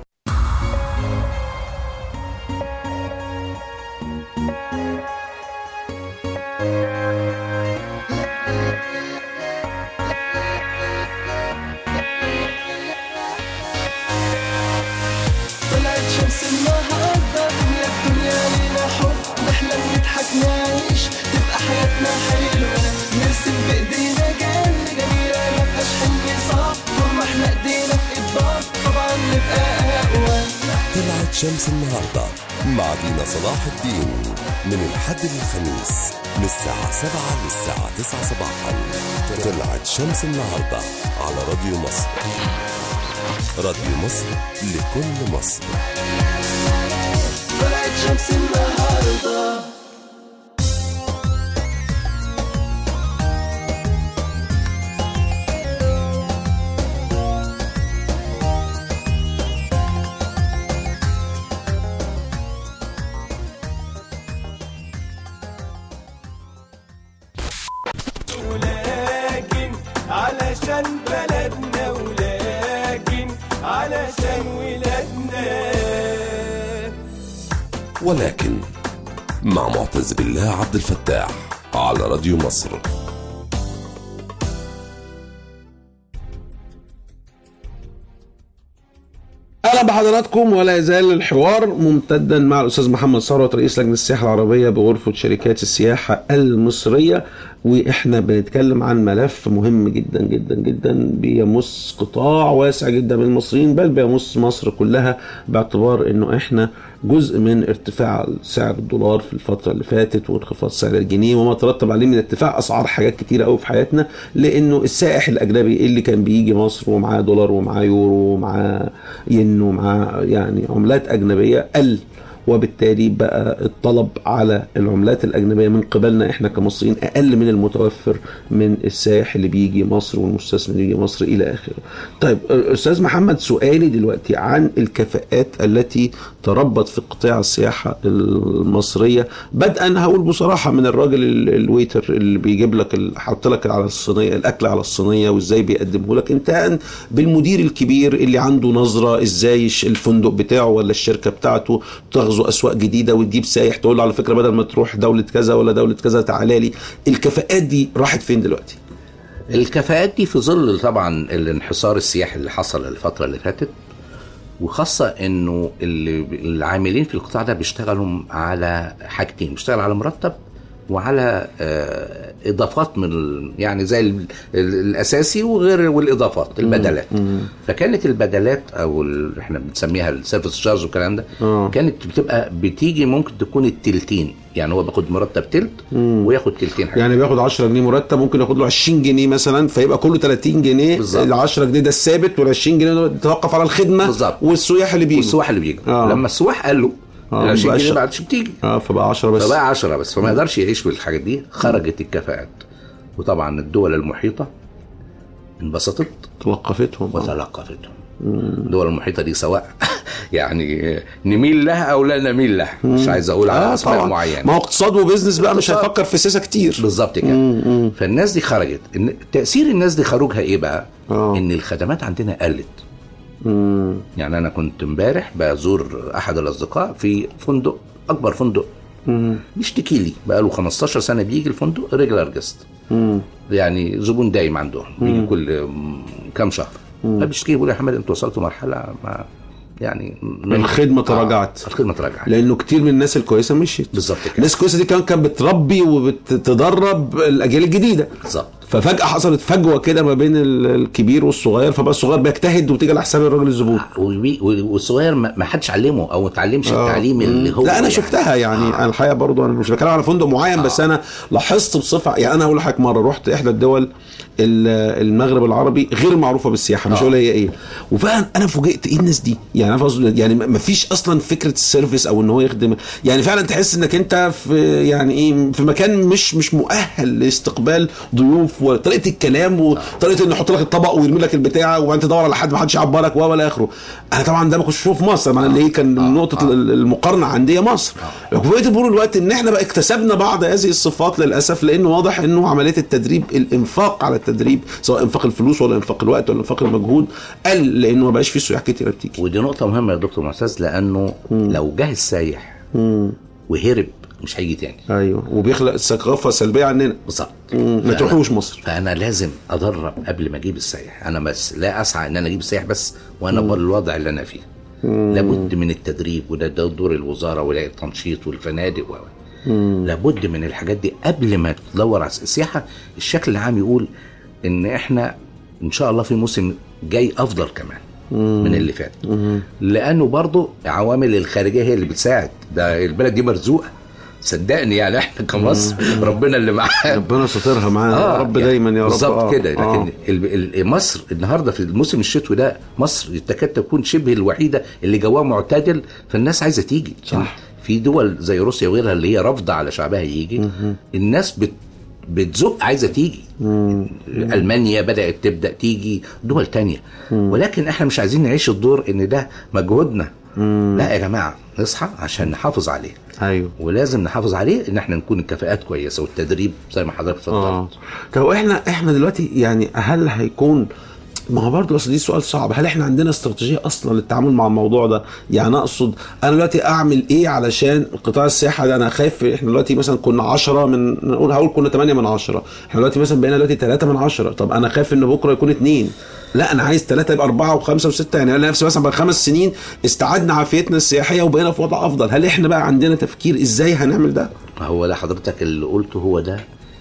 طلعت شمس النهاردة تملى الدنيا لينا حب نحلم نضحك نعيش تبقى حياتنا حلوة نرسم بإيدينا جنة جميلة ما فيهاش حلم صعب طول ما احنا ايدينا في ايد بعض طبعا نبقى أقوى طلعت شمس النهاردة مع دينا صلاح الدين من الحد للخميس من الساعة 7 للساعة 9 صباحا طلعت شمس النهاردة على راديو مصر راديو مصر لكل مصر طلعت شمس النهاردة ولكن علشان بلدنا ولكن علشان ولادنا ولكن مع معتز بالله عبد الفتاح على راديو مصر اهلا بحضراتكم ولا يزال الحوار ممتدا مع الاستاذ محمد ثروت رئيس لجنه السياحه العربيه بغرفه شركات السياحه المصريه واحنا بنتكلم عن ملف مهم جدا جدا جدا بيمس قطاع واسع جدا من المصريين بل بيمس مصر كلها باعتبار انه احنا جزء من ارتفاع سعر الدولار في الفتره اللي فاتت وانخفاض سعر الجنيه وما ترتب عليه من ارتفاع اسعار حاجات كتيره قوي في حياتنا لانه السائح الاجنبي اللي كان بيجي مصر ومعاه دولار ومعاه يورو ومعاه ين ومعاه يعني عملات اجنبيه قل وبالتالي بقى الطلب على العملات الأجنبية من قبلنا إحنا كمصريين أقل من المتوفر من السائح اللي بيجي مصر والمستثمر اللي يجي مصر إلى آخره طيب أستاذ محمد سؤالي دلوقتي عن الكفاءات التي تربط في قطاع السياحة المصرية بدءا هقول بصراحة من الراجل ال- الويتر اللي بيجيب لك ال- حط لك على الصينية الأكل على الصينية وإزاي بيقدمه لك انتهاء بالمدير الكبير اللي عنده نظرة إزاي الش- الفندق بتاعه ولا الشركة بتاعته تغزو أسواق جديدة وتجيب سايح تقول له على فكرة بدل ما تروح دولة كذا ولا دولة كذا تعالى لي الكفاءات دي راحت فين دلوقتي؟ الكفاءات دي في ظل طبعا الانحصار السياحي اللي حصل الفتره اللي فاتت وخاصة انه اللي العاملين في القطاع ده بيشتغلوا على حاجتين بيشتغل على مرتب وعلى آه، اضافات من ال- يعني زي ال- ال- الاساسي وغير والاضافات البدلات فكانت البدلات او ال- احنا بنسميها السيرفيس تشارج والكلام ده آه. كانت بتبقى بتيجي ممكن تكون التلتين يعني هو بياخد مرتب تلت وياخد تلتين حاجة. يعني بياخد 10 جنيه مرتب ممكن ياخد له 20 جنيه مثلا فيبقى كله 30 جنيه بالظبط. ال 10 جنيه ده الثابت وال 20 جنيه ده يتوقف على الخدمه بالظبط. والسياح اللي بيجوا والسواح اللي بيجوا آه. لما السواح قالوا آه، ال 20 مبقاش- جنيه ما عادش بتيجي اه فبقى 10 بس فبقى 10 بس فما يقدرش يعيش بالحاجات دي خرجت الكفاءات وطبعا الدول المحيطه انبسطت توقفتهم آه. وتلقفتهم الدول المحيطه دي سواء يعني نميل لها او لا نميل لها مش عايز اقول على آه اسماء طبعا معينه ما هو اقتصاد وبزنس بقى مش اقتصاد. هيفكر في سياسه كتير بالظبط كده فالناس دي خرجت إن تاثير الناس دي خروجها ايه بقى آه. ان الخدمات عندنا قلت مم. يعني انا كنت امبارح بزور احد الاصدقاء في فندق اكبر فندق مم. بيشتكي لي بقى له 15 سنه بيجي الفندق ريجلر جيست مم. يعني زبون دايم عندهم بيجي كل م- كام شهر فبيشتكي بيقول يا حماد انتوا وصلتوا مرحله ما يعني من الخدمة تراجعت. آه الخدمه تراجعت لانه كتير من الناس الكويسه مشيت بالظبط كده الناس الكويسه دي كمان كانت بتربي وبتدرب الاجيال الجديده بالظبط ففجاه حصلت فجوه كده ما بين ال- الكبير والصغير فبقى الصغير بيجتهد وتيجي على حساب الراجل الزبون وبي- والصغير ما ما حدش علمه او ما اتعلمش آه. التعليم اللي هو لا انا يعني. شفتها يعني انا الحقيقه برضو انا مش بتكلم على فندق معين بس انا لاحظت بصفه يعني انا هقول لحضرتك مره رحت احدى الدول ال- المغرب العربي غير معروفه بالسياحه مش آه. هقول هي ايه وفعلا انا فوجئت ايه الناس دي يعني انا قصدي يعني ما فيش اصلا فكره السيرفيس او ان هو يخدم يعني فعلا تحس انك انت في يعني ايه في مكان مش مش مؤهل لاستقبال ضيوف وطريقه الكلام وطريقه انه يحط لك الطبق ويرمي لك البتاع وبعدين تدور على حد ما حدش يعبرك و ولا اخره انا طبعا ده ما كنتش بشوفه في مصر معنى اللي هي كان نقطه المقارنه عندي هي مصر لكن فوجئت بمرور الوقت ان احنا بقى اكتسبنا بعض هذه الصفات للاسف لانه واضح انه عمليه التدريب الانفاق على التدريب سواء انفاق الفلوس ولا انفاق الوقت ولا انفاق المجهود قل لانه ما بقاش في سياح كتير بتيجي ودي نقطه مهمه يا دكتور معتز لانه لو جه السايح وهرب مش هيجي تاني ايوه وبيخلق ثقافه سلبيه عننا بالظبط ما فأنا- تروحوش مصر فانا لازم ادرب قبل ما اجيب السائح انا بس لا اسعى ان انا اجيب السائح بس وانا بالوضع اللي انا فيه لابد من التدريب وده ده دور الوزاره ولايه التنشيط والفنادق و لابد من الحاجات دي قبل ما تدور على السياحه الشكل العام يقول ان احنا ان شاء الله في موسم جاي افضل كمان من اللي فات لانه برضو عوامل الخارجيه هي اللي بتساعد ده البلد دي مرزوقه صدقني يعني احنا كمصر ربنا اللي معانا ربنا سترها معانا يا رب يعني دايما يا رب بالظبط آه. كده لكن آه. ال- ال- مصر النهارده في الموسم الشتوي ده مصر تكاد تكون شبه الوحيده اللي جواها معتدل فالناس عايزه تيجي صح. في دول زي روسيا وغيرها اللي هي رافضه على شعبها يجي الناس بت بتزق عايزه تيجي المانيا بدات تبدا تيجي دول تانية ولكن احنا مش عايزين نعيش الدور ان ده مجهودنا لا يا جماعه نصحى عشان نحافظ عليه ايوه ولازم نحافظ عليه ان احنا نكون الكفاءات كويسه والتدريب زي ما حضرتك اتفضلت اه طب احنا احنا دلوقتي يعني هل هيكون ما هو برضه اصل دي سؤال صعب هل احنا عندنا استراتيجيه اصلا للتعامل مع الموضوع ده يعني اقصد انا دلوقتي اعمل ايه علشان قطاع السياحه ده انا خايف احنا دلوقتي مثلا كنا 10 من نقول هقول كنا 8 من 10 احنا دلوقتي مثلا بقينا دلوقتي 3 من 10 طب انا خايف ان بكره يكون 2 لا انا عايز ثلاثة يبقى أربعة وخمسة وستة يعني أنا نفسي مثلا بعد خمس سنين استعدنا عافيتنا السياحية وبقينا في وضع أفضل هل إحنا بقى عندنا تفكير إزاي هنعمل ده؟ هو ده حضرتك اللي قلته هو ده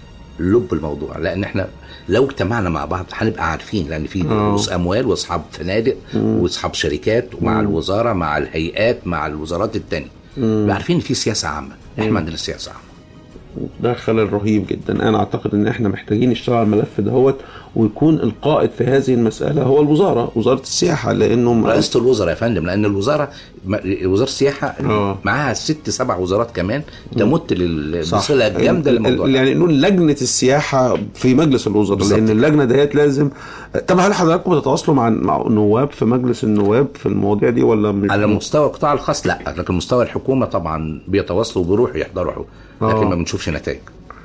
لب الموضوع لان احنا لو اجتمعنا مع بعض هنبقى عارفين لان في آه. رؤوس اموال واصحاب فنادق واصحاب شركات ومع الوزاره مع الهيئات مع الوزارات التانية يبقى عارفين ان في سياسه عامه احنا ما عندناش سياسه عامه ده خلل رهيب جدا انا اعتقد ان احنا محتاجين نشتغل على الملف دهوت ويكون القائد في هذه المساله هو الوزاره وزاره السياحه لانه رئاسه الوزراء يا فندم لان الوزاره م- وزاره السياحه آه. معاها ست سبع وزارات كمان تمت لل- صح. بصله جامده ال- للموضوع ال- ده. يعني نقول لجنه السياحه في مجلس الوزراء بالظبط. لان اللجنه ديت لازم طب هل حضراتكم بتتواصلوا مع مع نواب في مجلس النواب في المواضيع دي ولا مش على مستوى القطاع الخاص لا لكن مستوى الحكومه طبعا بيتواصلوا وبيروحوا يحضروا لكن آه. ما بنشوفش نتائج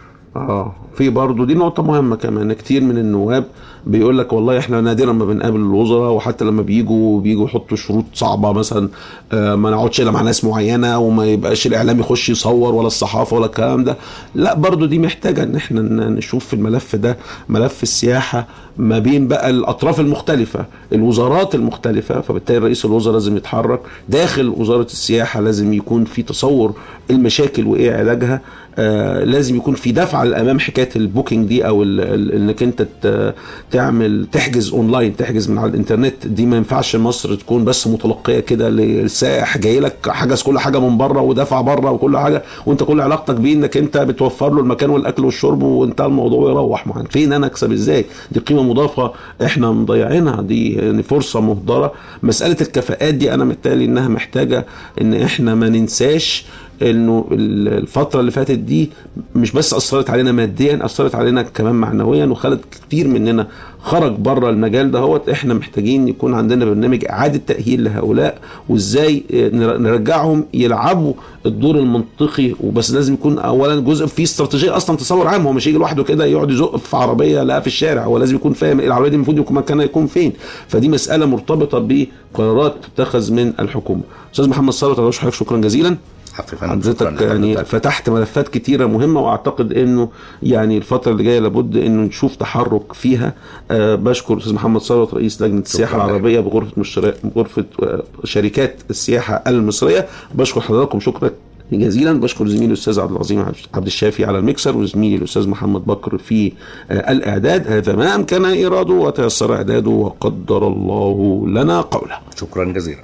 اه في برضه دي نقطة مهمة كمان كتير من النواب بيقول لك والله احنا نادرا ما بنقابل الوزراء وحتى لما بيجوا بيجوا يحطوا شروط صعبة مثلا آه ما نقعدش الا مع ناس معينة وما يبقاش الاعلام يخش يصور ولا الصحافة ولا الكلام ده لا برضه دي محتاجة ان احنا ن- نشوف في الملف ده ملف السياحة ما بين بقى الاطراف المختلفة الوزارات المختلفة فبالتالي رئيس الوزراء لازم يتحرك داخل وزارة السياحة لازم يكون في تصور المشاكل وايه علاجها آه لازم يكون في دفع للامام حكايه البوكينج دي او ال- ال- انك انت ت- تعمل تحجز اونلاين تحجز من على الانترنت دي ما ينفعش مصر تكون بس متلقيه كده للسائح جاي لك حجز كل حاجه من بره ودفع بره وكل حاجه وانت كل علاقتك بيه انك انت بتوفر له المكان والاكل والشرب وانتهى الموضوع يروح معاك فين انا اكسب ازاي دي قيمه مضافه احنا مضيعينها دي يعني فرصه مهدره مساله الكفاءات دي انا متهيألي انها محتاجه ان احنا ما ننساش انه ال- الفتره اللي فاتت دي مش بس اثرت علينا ماديا اثرت علينا كمان معنويا وخلت كتير مننا خرج بره المجال دهوت احنا محتاجين يكون عندنا برنامج اعاده تاهيل لهؤلاء وازاي آه، نر- نرجعهم يلعبوا الدور المنطقي وبس لازم يكون اولا جزء فيه استراتيجيه اصلا تصور عام هو مش يجي لوحده كده يقعد يزق في عربيه لا في الشارع هو لازم يكون فاهم العربيه دي المفروض يكون مكانها يكون فين فدي مساله مرتبطه بقرارات تتخذ من الحكومه استاذ محمد ثروت أنا بشكرك شكرا جزيلا حضرتك يعني فتحت ملفات كتيرة مهمة واعتقد انه يعني الفترة اللي جاية لابد انه نشوف تحرك فيها أه بشكر استاذ محمد ثروت رئيس لجنة السياحة لك. العربية بغرفة مشتري... غرفة آه، شركات السياحة المصرية بشكر حضراتكم شكرا جزيلا بشكر زميلي الاستاذ عبد العظيم عبد الشافي على الميكسر وزميلي الاستاذ محمد بكر في آه، الاعداد هذا ما امكن ايراده وتيسر اعداده وقدر الله لنا قوله شكرا جزيلا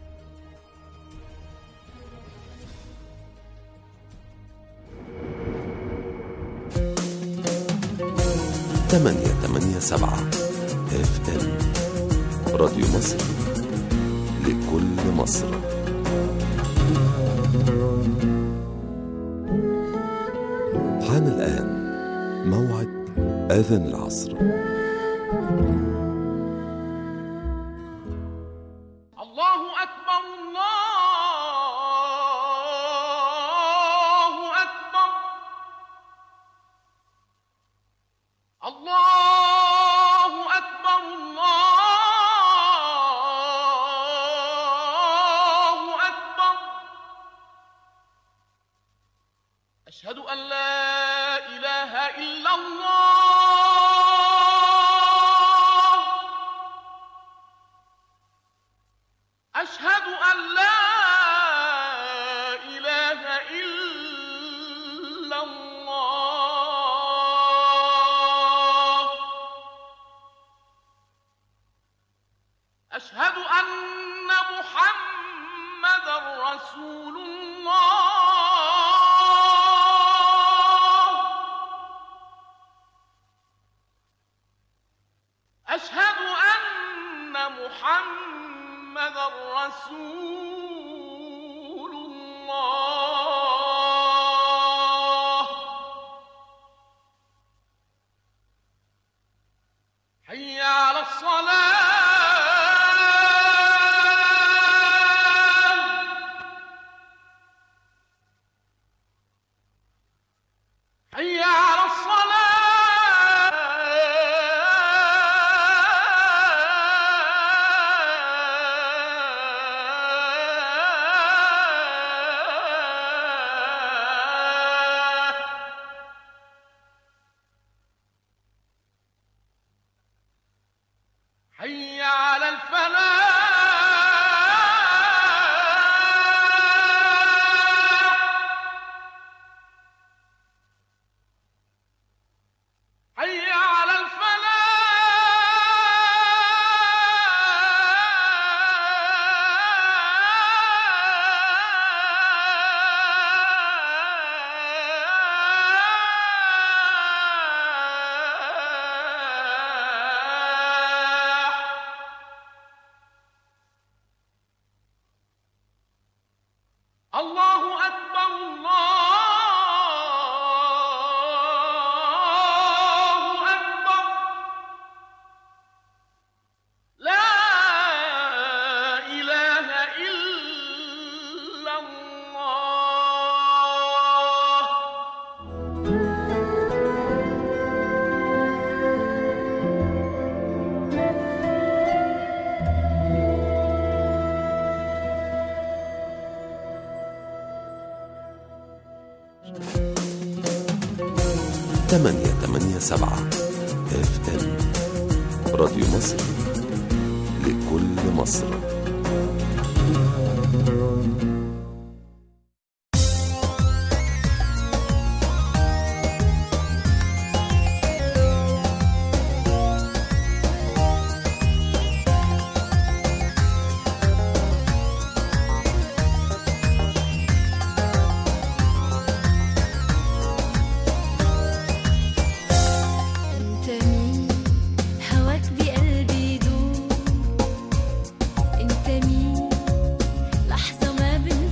تمانية تمانية سبعة اف ام راديو مصر لكل مصر حان الآن موعد أذان العصر الله أكبر الله أكبر الله أكبر الله أكبر أشهد أن لا إله إلا الله أشهد أن لا إله إلا الله أشهد أن محمدا رسول الله أشهد أن محمدا رسول الله حي على الصلاة حي على الصلاة حي على الفلاح حي على الفلاح الله أكبر الله أكبر لا إله إلا الله تمانية تمانية سبعة اف ام راديو مصر لكل مصر انت مين هواك بقلبي يدوب انت مين لحظة ما بين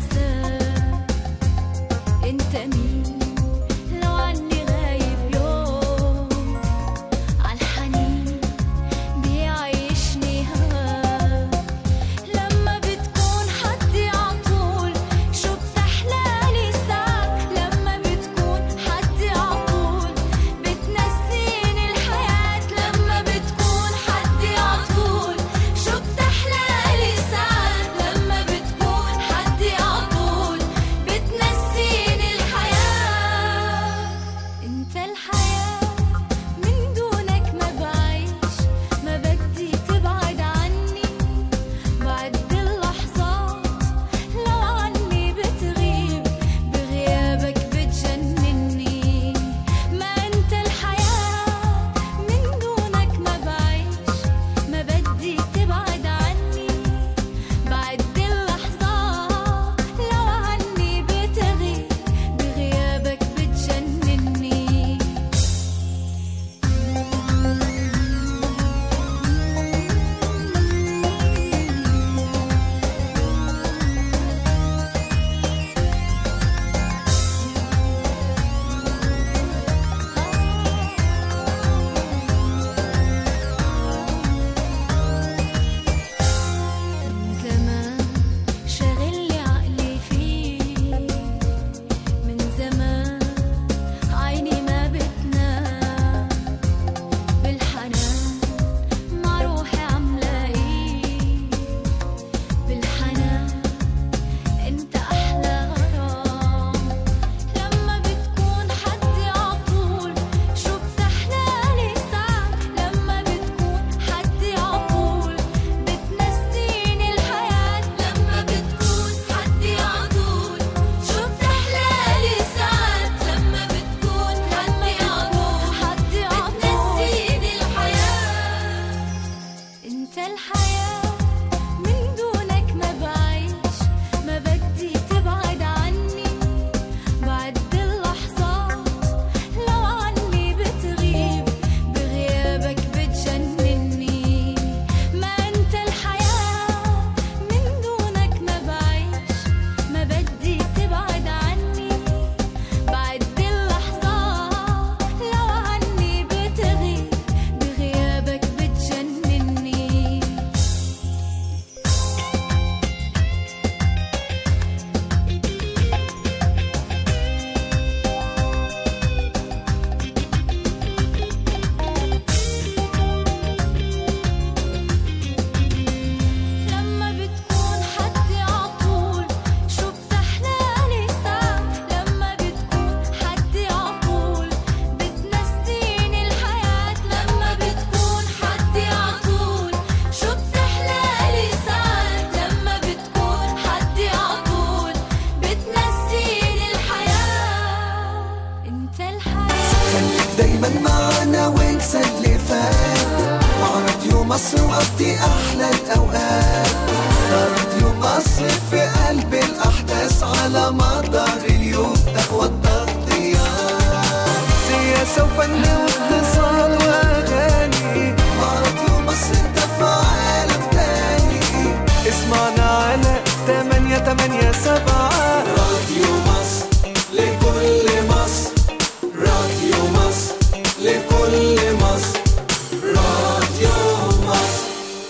دي أحلى الأوقات راديو مصر في قلب الأحداث على مدار اليوم قهوة التغطيات سياسة وفن واقتصاد وأغاني مع راديو مصر انت في عالم تاني اسمعنا على تمانية تمانية سبعة راديو مصر لكل مصر راديو مصر لكل مصر راديو مصر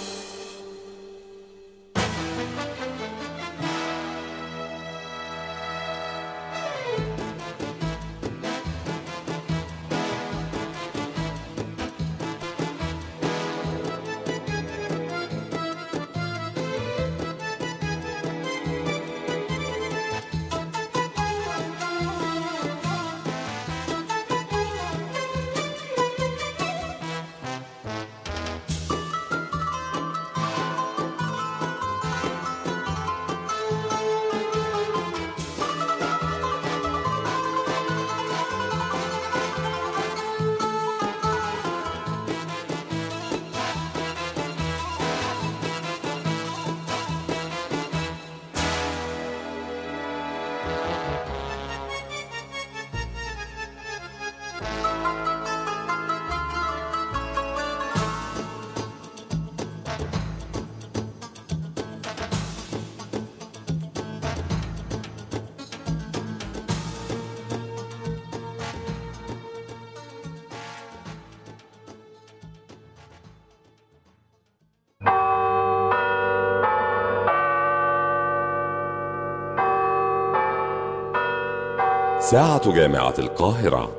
ساعة جامعة القاهرة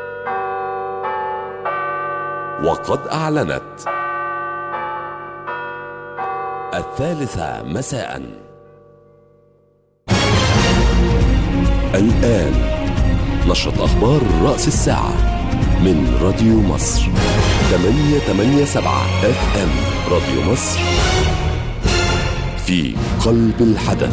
وقد أعلنت الثالثة مساء الآن نشرة أخبار رأس الساعة من راديو مصر 887 اف ام راديو مصر في قلب الحدث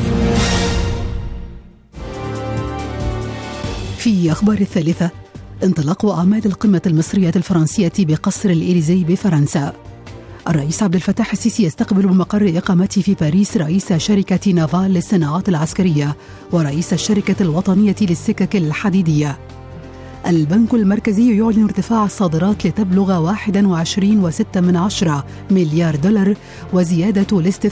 في أخبار الثالثة انطلاق أعمال القمة المصرية الفرنسية بقصر الإليزي بفرنسا الرئيس عبد الفتاح السيسي يستقبل بمقر إقامته في باريس رئيس شركة نافال للصناعات العسكرية ورئيس الشركة الوطنية للسكك الحديدية البنك المركزي يعلن ارتفاع الصادرات لتبلغ 21.6 من عشرة مليار دولار وزيادة الاستثمار